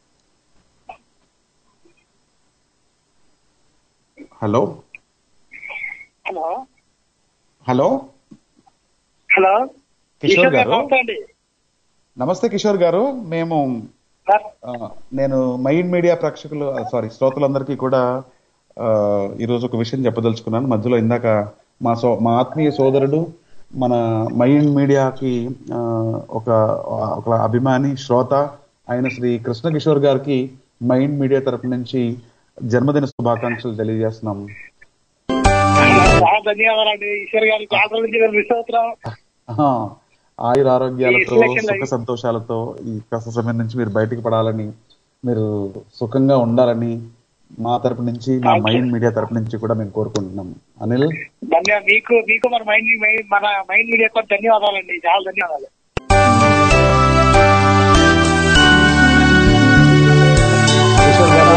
hello hello hello hello Kishore గారు నమస్తే అండి నమస్తే కిషోర్ గారు మేము సార్ ఆ, నేను మైండ్ మీడియా ప్రేక్షకులు సారీ శ్రోతలందరికీ కూడా ఆ, ఈరోజు ఒక విషయం చెప్పదలుచుకున్నాను మధ్యలో ఇందాక మా సో మా ఆత్మీయ సోదరుడు మన మైండ్ మీడియాకి ఆ, ఒక ఒక అభిమాని శ్రోత ఆయన శ్రీ కృష్ణ కిషోర్ గారికి మైండ్ మీడియా తరపు నుంచి జన్మదిన శుభాకాంక్షలు తెలియజేస్తున్నాం చాలా ధన్యవాదాలండి ఈశ్వర్ గారి చాలా నుంచి నేను మిస్ అవుతున్నాం ఆహా. ఆయుర ఆరోగ్యాలతో ఈ selection సుఖ సంతోషాలతో ఈ కష్ట సమయం నుంచి మీరు బయటికి పడాలని మీరు సుఖంగా ఉండాలని మా తరపు నుంచి మా Okay. మైండ్ మీడియా తరపు నుంచి కూడా మేము కోరుకుంటున్నాం అనిల్ ధన్యవాదాలు మీకు మీకు మన మైండ్ మై- మన మైండ్ మీడియా కూడా ధన్యవాదాలండి చాలా ధన్యవాదాలు కిషోర్ గారు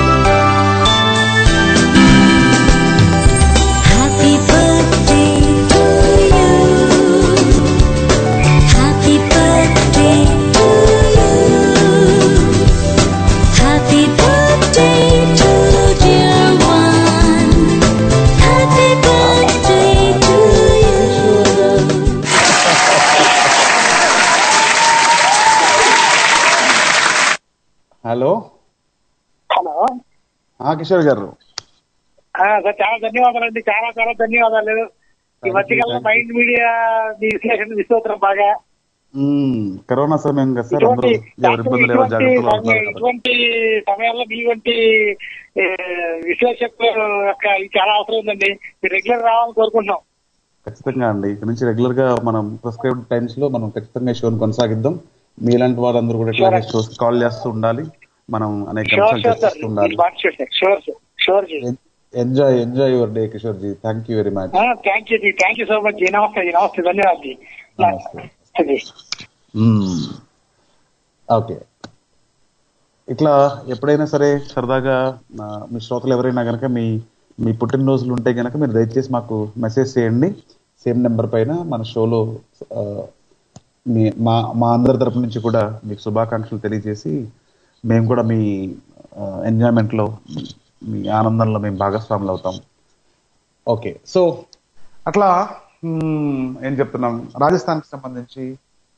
Happy birthday to you. Happy birthday to you. Happy birthday to dear one. Happy birthday to you. Hello hello ఆ కిషోర్ గారు ఆ, సార్ చాలా ధన్యవాదాలండి చాలా చాలా ధన్యవాదాలు ఈ you, మధ్యకాలంలో thank you. మైండ్ మీడియా మీ విశ్లేషణ మిస్ అవుతున్నాం బాగా మ్మ్. కరోనా సమయం కదా సార్ అందరూ ఇటువంటి ఎవరి ఇబ్బందులు ఎవరు ఇటువంటి జాగ్రత్తలు పడుతున్నారు కదా. ఇటువంటి సమయాల్లో మీ వంటి ఏ, విశ్లేషకుల యొక్క ఇది చాలా అవసరం ఉందండి మీరు రెగ్యులర్ రావాలని కోరుకుంటున్నాం ఖచ్చితంగా అండి ఇక్కడ నుంచి రెగ్యులర్ గా మనం ప్రిస్క్రైబ్డ్ టైమ్స్ లో మనం ఖచ్చితంగా ఈ షోని కొనసాగిద్దాం మీలాంటి వాళ్ళందరూ కూడా ఇట్లాగే Sure. షోస్ కాల్ చేస్తూ ఉండాలి మనం అనేక షూర్ అంశాలు షూర్ సార్ చర్చిస్తూ ఉండాలి sure sir sure ji enjoy enjoy your day Kishore ji thank you very much thank you ji thank you so much ji నమస్తే జీ నమస్తే ధన్యవాదాలు జీ నమస్తే. నమస్తే జీ ఓకే ఇట్లా ఎప్పుడైనా సరే సరదాగా ఆ, మీ శ్రోతలు ఎవరైనా కనుక మీ మీ పుట్టినరోజులు ఉంటే కనుక మీరు దయచేసి మాకు మెసేజ్ చేయండి సేమ్ నెంబర్ పైన మన షోలో ఆ, మీ మా మా అందరి తరపు నుంచి కూడా మీకు శుభాకాంక్షలు తెలియజేసి మేము కూడా మీ ఎంజాయ్మెంట్ లో మీ ఆనందంలో మేము భాగస్వాములు అవుతాం ఓకే సో అట్లా మ్మ్, ఏం చెప్తున్నాం రాజస్థాన్కి సంబంధించి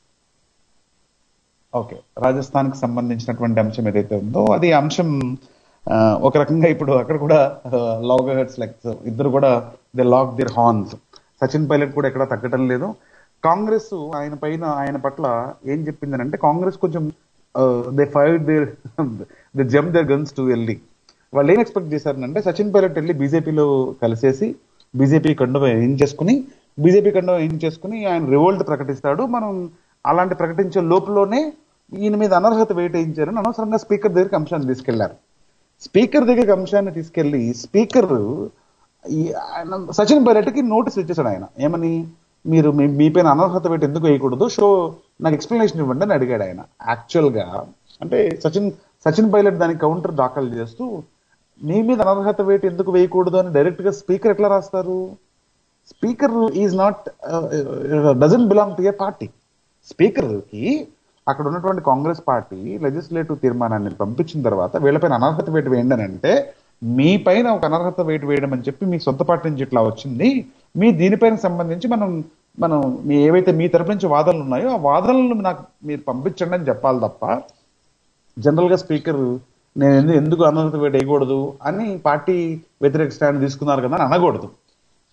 ఓకే రాజస్థాన్ కి సంబంధించినటువంటి అంశం ఏదైతే ఉందో అది అంశం ఆ, ఒక రకంగా ఇప్పుడు అక్కడ కూడా లాగ్ హెడ్స్ లైక్ ఇద్దరు కూడా they lock their horns Sachin Pilot కూడా ఎక్కడ తగ్గటం లేదు కాంగ్రెస్ ఆయన పైన ఆయన పట్ల ఏం చెప్పిందని అంటే కాంగ్రెస్ కొంచెం they fire their they jump their guns to వెళ్ళి వాళ్ళు ఏం ఎక్స్పెక్ట్ చేశారంటే సచిన్ పైలట్ వెళ్ళి బీజేపీలో కలిసేసి బీజేపీ కండువ ఏం చేసుకుని బీజేపీ కండువ ఏం చేసుకుని ఆయన రివోల్ట్ ప్రకటిస్తాడు మనం అలాంటి ప్రకటించే లోపులోనే ఈయన మీద అనర్హత వేటేయించారని అనవసరంగా స్పీకర్ దగ్గరికి అంశాన్ని తీసుకెళ్లారు స్పీకర్ దగ్గరికి అంశాన్ని తీసుకెళ్లి స్పీకర్ ఈ ఆయన సచిన్ పైలట్ కి నోటీస్ ఇచ్చేసాడు ఆయన ఏమని మీరు మీ మీ పైన అనర్హత వేట ఎందుకు వేయకూడదు షో నాకు ఎక్స్ప్లెనేషన్ ఇవ్వండి అని అడిగాడు ఆయన యాక్చువల్ గా అంటే సచిన్ సచిన్ పైలట్ దానికి కౌంటర్ దాఖలు చేస్తూ మీ మీద అనర్హత వేట ఎందుకు వేయకూడదు అని డైరెక్ట్ గా స్పీకర్ ఎట్లా రాస్తారు speaker is not doesn't belong to a party speaker కి అక్కడ ఉన్నటువంటి కాంగ్రెస్ పార్టీ లెజిస్లేటివ్ తీర్మానాన్ని పంపించిన తర్వాత వీళ్ళపైన అనర్హత వేటు వేయండి అని అంటే మీ పైన ఒక అనర్హత వేటు వేయడం అని చెప్పి మీ సొంత పార్టీ నుంచి ఇట్లా వచ్చింది మీ దీనిపైన సంబంధించి మనం మనం మీ ఏవైతే మీ తరపు నుంచి వాదనలు ఉన్నాయో ఆ వాదనలను నాకు మీరు పంపించండి అని చెప్పాలి తప్ప జనరల్ గా స్పీకర్ నేను ఎందు- ఎందుకు అనర్హత వేటు వేయకూడదు అని పార్టీ వ్యతిరేక స్టాండ్ తీసుకున్నారు కదా అని అనకూడదు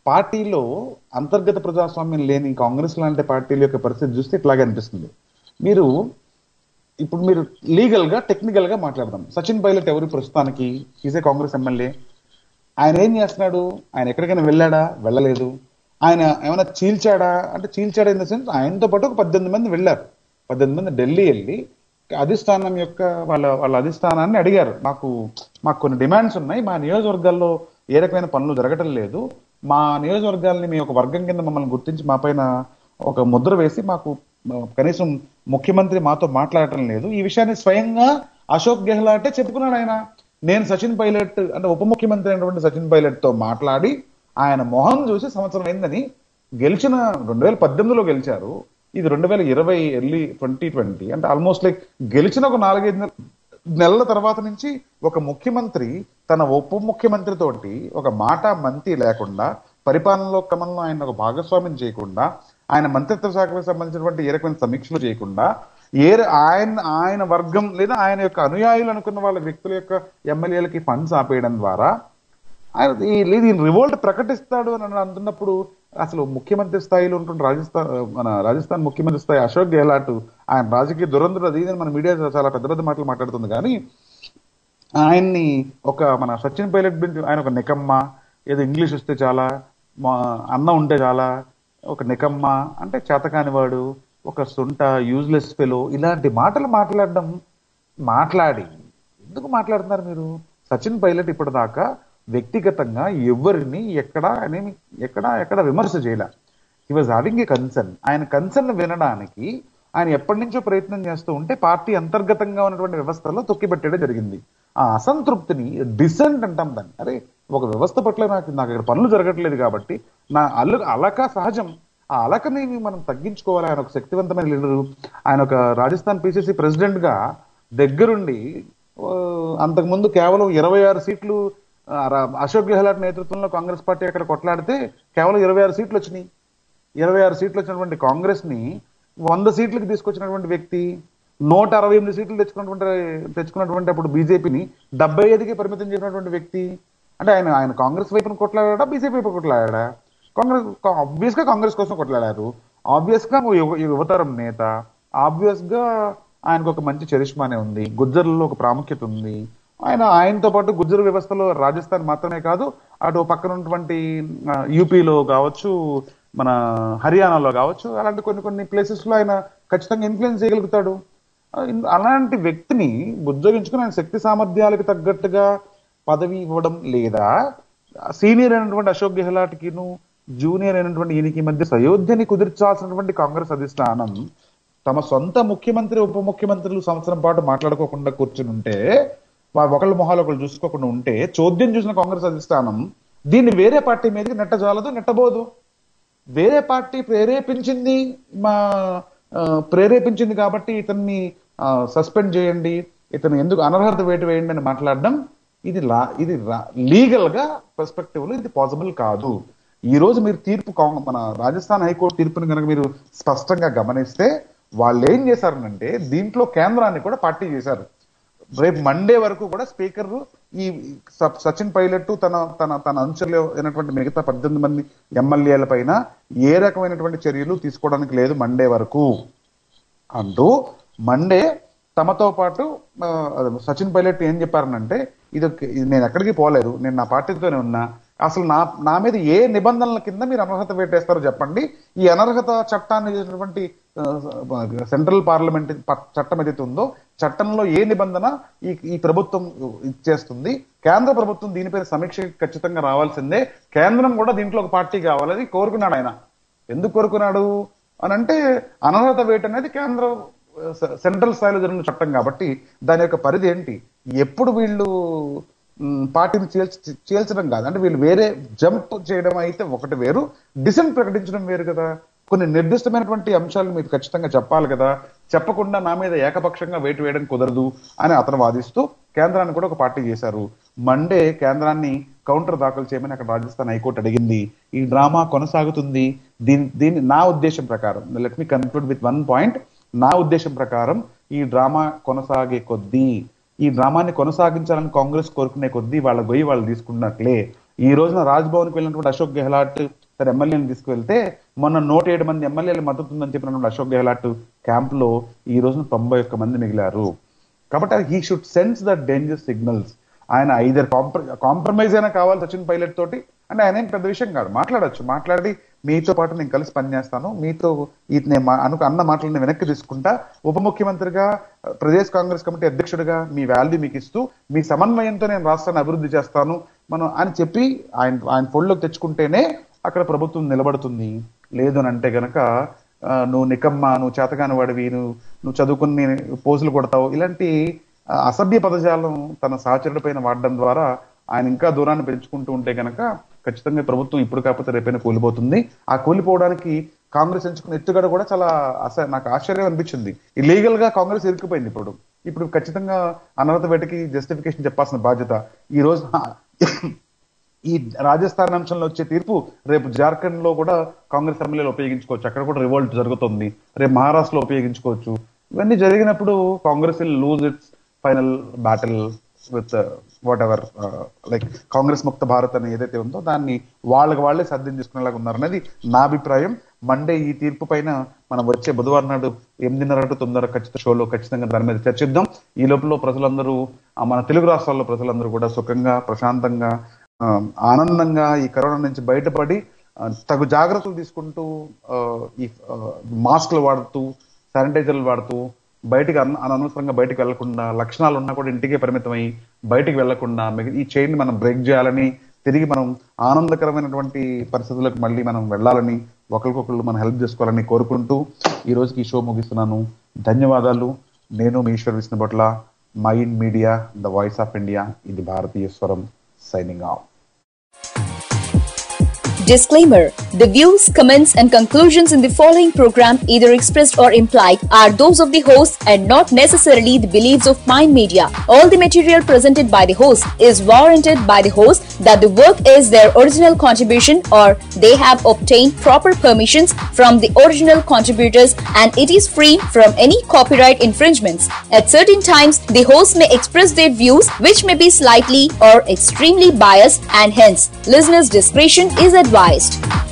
పార్టీలో అంతర్గత ప్రజాస్వామ్యం లేని కాంగ్రెస్ లాంటి పార్టీల యొక్క పరిస్థితి చూస్తే ఇట్లాగే అనిపిస్తుంది మీరు ఇప్పుడు మీరు లీగల్ గా టెక్నికల్ గా మాట్లాడదాం సచిన్ పైలట్ ఎవరు ప్రస్తుతానికి ఈజే కాంగ్రెస్ ఎమ్మెల్యే ఆయన ఏం చేస్తున్నాడు ఆయన ఎక్కడికైనా వెళ్ళాడా వెళ్ళలేదు ఆయన ఏమైనా చీల్చాడా అంటే చీల్చాడా ఇన్ ద సెన్స్ ఆయనతో పాటు ఒక పద్దెనిమిది మంది వెళ్ళారు పద్దెనిమిది మంది ఢిల్లీ వెళ్ళి అధిష్టానం యొక్క వాళ్ళ వాళ్ళ అధిష్టానాన్ని అడిగారు మాకు మాకు కొన్ని డిమాండ్స్ ఉన్నాయి మా నియోజకవర్గాల్లో ఏ రకమైన పనులు జరగటం లేదు మా నియోజకవర్గాల్ని మీ ఒక వర్గం కింద మమ్మల్ని గుర్తించి మా పైన ఒక ముద్ర వేసి మాకు ఆ, కనీసం ముఖ్యమంత్రి మాతో మాట్లాడటం లేదు ఈ విషయాన్ని స్వయంగా అశోక్ గెహ్లాటే చెప్పుకున్నాడు ఆయన నేను సచిన్ పైలట్ అంటే ఉప ముఖ్యమంత్రి అయినటువంటి సచిన్ పైలట్ తో మాట్లాడి ఆయన మొహం చూసి సంవత్సరం అయిందని గెలిచిన రెండు వేల పద్దెనిమిదిలో గెలిచారు ఇది రెండు వేల ఇరవై ఎర్లీ ట్వంటీ ట్వంటీ అంటే ఆల్మోస్ట్ లైక్ గెలిచిన ఒక నాలుగైదు నెల- నెలల తర్వాత నుంచి ఒక ముఖ్యమంత్రి తన ఉప ముఖ్యమంత్రి తోటి ఒక మాట మంతి లేకుండా పరిపాలనలో క్రమంలో ఆయన ఒక భాగస్వామ్యం చేయకుండా ఆయన మంత్రిత్వ శాఖకు సంబంధించినటువంటి ఏ రకమైన సమీక్షలు చేయకుండా ఏ ర- ఆయన ఆయన వర్గం లేదా ఆయన యొక్క అనుయాయులు అనుకున్న వాళ్ళ వ్యక్తుల యొక్క ఎమ్మెల్యేలకి ఫండ్స్ ఆపేయడం ద్వారా ఆయన ఈ లేదు ఈయన రివోల్ట్ ప్రకటిస్తాడు అని అంటున్నప్పుడు అసలు ముఖ్యమంత్రి స్థాయిలో ఉంటున్న రాజస్థాన్ మన రాజస్థాన్ ముఖ్యమంత్రి స్థాయి అశోక్ గెహ్లాట్ ఆయన రాజకీయ దురంధుడు అది ఇది అని మన మీడియా చాలా పెద్ద పెద్ద మాటలు మాట్లాడుతుంది కానీ ఆయన్ని ఒక మన సచిన్ పైలట్ బిన్ ఆయన ఒక నికమ్మ ఏదో ఇంగ్లీష్ వస్తే చాలా మా అన్న ఉంటే చాలా ఒక నికమ్మ అంటే చేతకానివాడు ఒక సొంట యూజ్లెస్ ఫెలో ఇలాంటి మాటలు మాట్లాడడం మాట్లాడి ఎందుకు మాట్లాడుతున్నారు మీరు సచిన్ పైలట్ ఇప్పటిదాకా వ్యక్తిగతంగా ఎవరిని ఎక్కడ అనేమి ఎక్కడ ఎక్కడ విమర్శ చేయలే he was having a concern ఆయన కన్సర్న్ వినడానికి ఆయన ఎప్పటి నుంచో ప్రయత్నం చేస్తూ ఉంటే పార్టీ అంతర్గతంగా ఉన్నటువంటి వ్యవస్థలో తొక్కిపెట్టడం జరిగింది ఆ అసంతృప్తిని డిసెంట్ అంటాం దాన్ని అరే ఒక వ్యవస్థ పట్ల నాకు నాకు ఇక్కడ పనులు జరగట్లేదు కాబట్టి నా అల్లు అలక సహజం ఆ అలకని మనం తగ్గించుకోవాలి ఆయన ఒక శక్తివంతమైన లీడరు ఆయన ఒక రాజస్థాన్ పిసిసి ప్రెసిడెంట్ గా దగ్గరుండి ఆ, అంతకుముందు కేవలం ఇరవై ఆరు సీట్లు ఆ, రా- అశోక్ గెహ్లాట్ నేతృత్వంలో కాంగ్రెస్ పార్టీ అక్కడ కొట్లాడితే కేవలం ఇరవై ఆరు సీట్లు వచ్చినాయి ఇరవై ఆరు సీట్లు వచ్చినటువంటి కాంగ్రెస్ ని వంద సీట్లకు తీసుకొచ్చినటువంటి వ్యక్తి నూట అరవై ఎనిమిది సీట్లు తెచ్చుకున్నటువంటి తెచ్చుకున్నటువంటి అప్పుడు బీజేపీని డెబ్బై ఐదుకి పరిమితం చేసినటువంటి వ్యక్తి అంటే ఆయన ఆయన కాంగ్రెస్ వైపున కొట్లాడా బీజేపీ వైపు కొట్లాడా కాంగ్రెస్ ఆబ్వియస్ గా కాంగ్రెస్ కోసం కొట్లాడారు ఆబ్వియస్ గా ఓ యువ- యువతరం నేత ఆబ్వియస్ గా ఆయనకు ఒక మంచి చరిష్మానే ఉంది గుజ్జర్లలో ఒక ప్రాముఖ్యత ఉంది ఆయన ఆయనతో పాటు గుజ్జర్ వ్యవస్థలో రాజస్థాన్ మాత్రమే కాదు అటు పక్కన ఉన్నటువంటి ఆ, యూపీలో కావచ్చు మన హర్యానాలో కావచ్చు అలాంటి కొన్ని కొన్ని ప్లేసెస్ లో ఆయన ఖచ్చితంగా ఇన్ఫ్లుయెన్స్ చేయగలుగుతాడు ఆ, ఇన్- అలాంటి వ్యక్తిని ఉద్యోగించుకుని ఆయన శక్తి సామర్థ్యాలకు తగ్గట్టుగా పదవి ఇవ్వడం లేదా సీనియర్ అయినటువంటి అశోక్ గెహ్లాట్కిను జూనియర్ అయినటువంటి ఈయనకి మధ్య సయోధ్యని కుదిర్చాల్సినటువంటి కాంగ్రెస్ అధిష్టానం తమ సొంత ముఖ్యమంత్రి ఉప ముఖ్యమంత్రులు సంవత్సరం పాటు మాట్లాడుకోకుండా కూర్చుని ఉంటే వా- ఒకళ్ళ మొహాలు ఒకళ్ళు చూసుకోకుండా ఉంటే చోద్యం చూసిన కాంగ్రెస్ అధిష్టానం దీన్ని వేరే పార్టీ మీదకి నెట్టజాలదు నెట్టబోదు వేరే పార్టీ ప్రేరేపించింది మా ఆ, ప్రేరేపించింది కాబట్టి ఇతన్ని సస్పెండ్ చేయండి ఇతను ఎందుకు అనర్హత వేటు వేయండి అని మాట్లాడడం ఇది లా ఇది లీగల్ గా పర్స్పెక్టివ్ లో ఇది పాసిబుల్ కాదు ఈ రోజు మీరు తీర్పు కాంగ్- మన రాజస్థాన్ హైకోర్టు తీర్పుని కనుక మీరు స్పష్టంగా గమనిస్తే వాళ్ళు ఏం చేశారనంటే దీంట్లో కేంద్రాన్ని కూడా పార్టీ చేశారు రేపు మండే వరకు కూడా స్పీకర్ ఈ స- సచిన్ పైలట్ తన తన తన అంచులు అయినటువంటి మిగతా పద్దెనిమిది మంది ఎమ్మెల్యేల పైన ఏ రకమైనటువంటి చర్యలు తీసుకోవడానికి లేదు మండే వరకు అంటూ మండే తమతో పాటు ఆ, సచిన్ పైలట్ ఏం చెప్పారనంటే ఇది ఒక- ఇది నేను ఎక్కడికి పోలేదు నేను నా పార్టీతోనే ఉన్నా అసలు నా నా మీద ఏ నిబంధనల కింద మీరు అనర్హత వేటేస్తారో చెప్పండి ఈ అనర్హత చట్టాన్ని చేసినటువంటి ఆ, సెంట్రల్ పార్లమెంట్ ప- చట్టం ఏదైతే ఉందో చట్టంలో ఏ నిబంధన ఈ ఈ ప్రభుత్వం ఇచ్చేస్తుంది కేంద్ర ప్రభుత్వం దీనిపైన సమీక్ష ఖచ్చితంగా రావాల్సిందే కేంద్రం కూడా దీంట్లో ఒక పార్టీ కావాలని కోరుకున్నాడు ఆయన ఎందుకు కోరుకున్నాడు అని అంటే అనర్హత వేట అనేది కేంద్ర స- సెంట్రల్ స్థాయిలో జరిగిన చట్టం కాబట్టి దాని యొక్క పరిధి ఏంటి ఎప్పుడు వీళ్ళు మ్, పార్టీని చీల్చ చీల్చడం కాదు అంటే వీళ్ళు వేరే జంప్ చేయడం అయితే ఒకటి వేరు డిసెంట్ ప్రకటించడం వేరు కదా కొన్ని నిర్దిష్టమైనటువంటి అంశాలు మీరు ఖచ్చితంగా చెప్పాలి కదా చెప్పకుండా నా మీద ఏకపక్షంగా వేటు వేయడం కుదరదు అని అతను వాదిస్తూ కేంద్రాన్ని కూడా ఒక పార్టీ చేశారు మండే కేంద్రాన్ని కౌంటర్ దాఖలు చేయమని అక్కడ రాజస్థాన్ హైకోర్టు అడిగింది ఈ డ్రామా కొనసాగుతుంది దీని దీని నా ఉద్దేశం ప్రకారం let me conclude with one point నా ఉద్దేశం ప్రకారం ఈ డ్రామా కొనసాగే కొద్దీ ఈ డ్రామాని కొనసాగించాలని కాంగ్రెస్ కోరుకునే కొద్దీ వాళ్ళ గొయ్యి వాళ్ళు తీసుకున్నట్లే ఈ రోజున రాజ్భవన్కి వెళ్ళినటువంటి అశోక్ గెహ్లాట్ తన ఎమ్మెల్యేని తీసుకువెళ్తే మొన్న నూట ఏడు మంది ఎమ్మెల్యేలు మద్దతు ఉందని చెప్పినటువంటి అశోక్ గెహ్లాట్ క్యాంప్ లో ఈ రోజున తొంభై ఒక్క మంది మిగిలారు కాబట్టి he should sense the danger signals ఆయన ఐదర్ కాంప్రమైజ్ అయినా కావాలి సచిన్ పైలట్ తోటి అంటే ఆయన ఏం పెద్ద విషయం కాదు మాట్లాడొచ్చు మాట్లాడి మీతో పాటు నేను కలిసి పనిచేస్తాను మీతో ఈ నేను మా- అను అన్న మాటలు నేను వెనక్కి తీసుకుంటా ఉప ముఖ్యమంత్రిగా ప్రదేశ్ కాంగ్రెస్ కమిటీ అధ్యక్షుడిగా మీ వాల్యూ మీకు ఇస్తూ మీ సమన్వయంతో నేను రాష్ట్రాన్ని అభివృద్ధి చేస్తాను మనం అని చెప్పి ఆయన ఆయన ఫోల్డ్లోకి తెచ్చుకుంటేనే అక్కడ ప్రభుత్వం నిలబడుతుంది లేదు అని అంటే గనక ఆ, నువ్వు నికమ్మ నువ్వు చేతగాని వాడివి నువ్వు నువ్వు చదువుకుని పోజులు కొడతావు ఇలాంటి ఆ, అసభ్య పదజాలం తన సహచరుడి పైన వాడడం ద్వారా ఆయన ఇంకా దూరాన్ని పెంచుకుంటూ ఉంటే గనక ఖచ్చితంగా ఈ ప్రభుత్వం ఇప్పుడు కాకపోతే రేపైనా కూలిపోతుంది ఆ కూలిపోవడానికి కాంగ్రెస్ ఎంచుకున్న ఎత్తుగడ కూడా చాలా అస నాకు ఆశ్చర్యం అనిపించింది ఇల్లీగల్ గా కాంగ్రెస్ ఇరుక్కుపోయింది ఇప్పుడు ఇప్పుడు ఖచ్చితంగా అనర్హత వేటకి జస్టిఫికేషన్ చెప్పాల్సిన బాధ్యత ఈ రోజు ఈ రాజస్థాన్ అంశంలో వచ్చే తీర్పు రేపు జార్ఖండ్ లో కూడా కాంగ్రెస్ ఎమ్మెల్యేలు ఉపయోగించుకోవచ్చు అక్కడ కూడా రివోల్ట్ జరుగుతుంది రేపు మహారాష్ట్రలో ఉపయోగించుకోవచ్చు ఇవన్నీ జరిగినప్పుడు Congress will lose it's final battle with whatever like Congress Mukt Bharat అని ఏదైతే ఉందో దాన్ని వాళ్ళకి వాళ్ళే సాధ్యం చేసుకునేలాగా ఉన్నారనేది నా అభిప్రాయం మండే ఈ తీర్పు పైన మనం వచ్చే బుధవారం నాడు ఎనిమిదిన్నర టు తొమ్మిదిన్నర ఖచ్చిత షోలో ఖచ్చితంగా దాని మీద చర్చిద్దాం ఈ లోపల ప్రజలందరూ ఆ, మన తెలుగు రాష్ట్రాల్లో ప్రజలందరూ కూడా సుఖంగా ప్రశాంతంగా ఆ, ఆనందంగా ఈ కరోనా నుంచి బయటపడి ఆ, తగు జాగ్రత్తలు తీసుకుంటూ ఆ, ఈ ఆ, మాస్క్లు వాడుతూ శానిటైజర్లు వాడుతూ బయటికి అన అనవసరంగా బయటికి వెళ్లకుండా లక్షణాలు ఉన్నా కూడా ఇంటికే పరిమితమై బయటికి వెళ్లకుండా మిగ- ఈ చైన్ మనం బ్రేక్ చేయాలని తిరిగి మనం ఆనందకరమైనటువంటి పరిస్థితులకు మళ్ళీ మనం వెళ్ళాలని ఒకరికొకరు మనం హెల్ప్ చేసుకోవాలని కోరుకుంటూ ఈ రోజుకి ఈ షో ముగిస్తున్నాను ధన్యవాదాలు నేను మీ Eshwar Vishnubhatla mind media the voice of India ఇది భారతీయ స్వరం signing off Disclaimer The views, comments, and conclusions in the following program, either expressed or implied, are those of the host and not necessarily the beliefs of Mind Media. All the material presented by the host is warranted by the host that the work is their original contribution or they have obtained proper permissions from the original contributors and it is free from any copyright infringements. At certain times, the host may express their views which may be slightly or extremely biased and hence listeners' discretion is advised.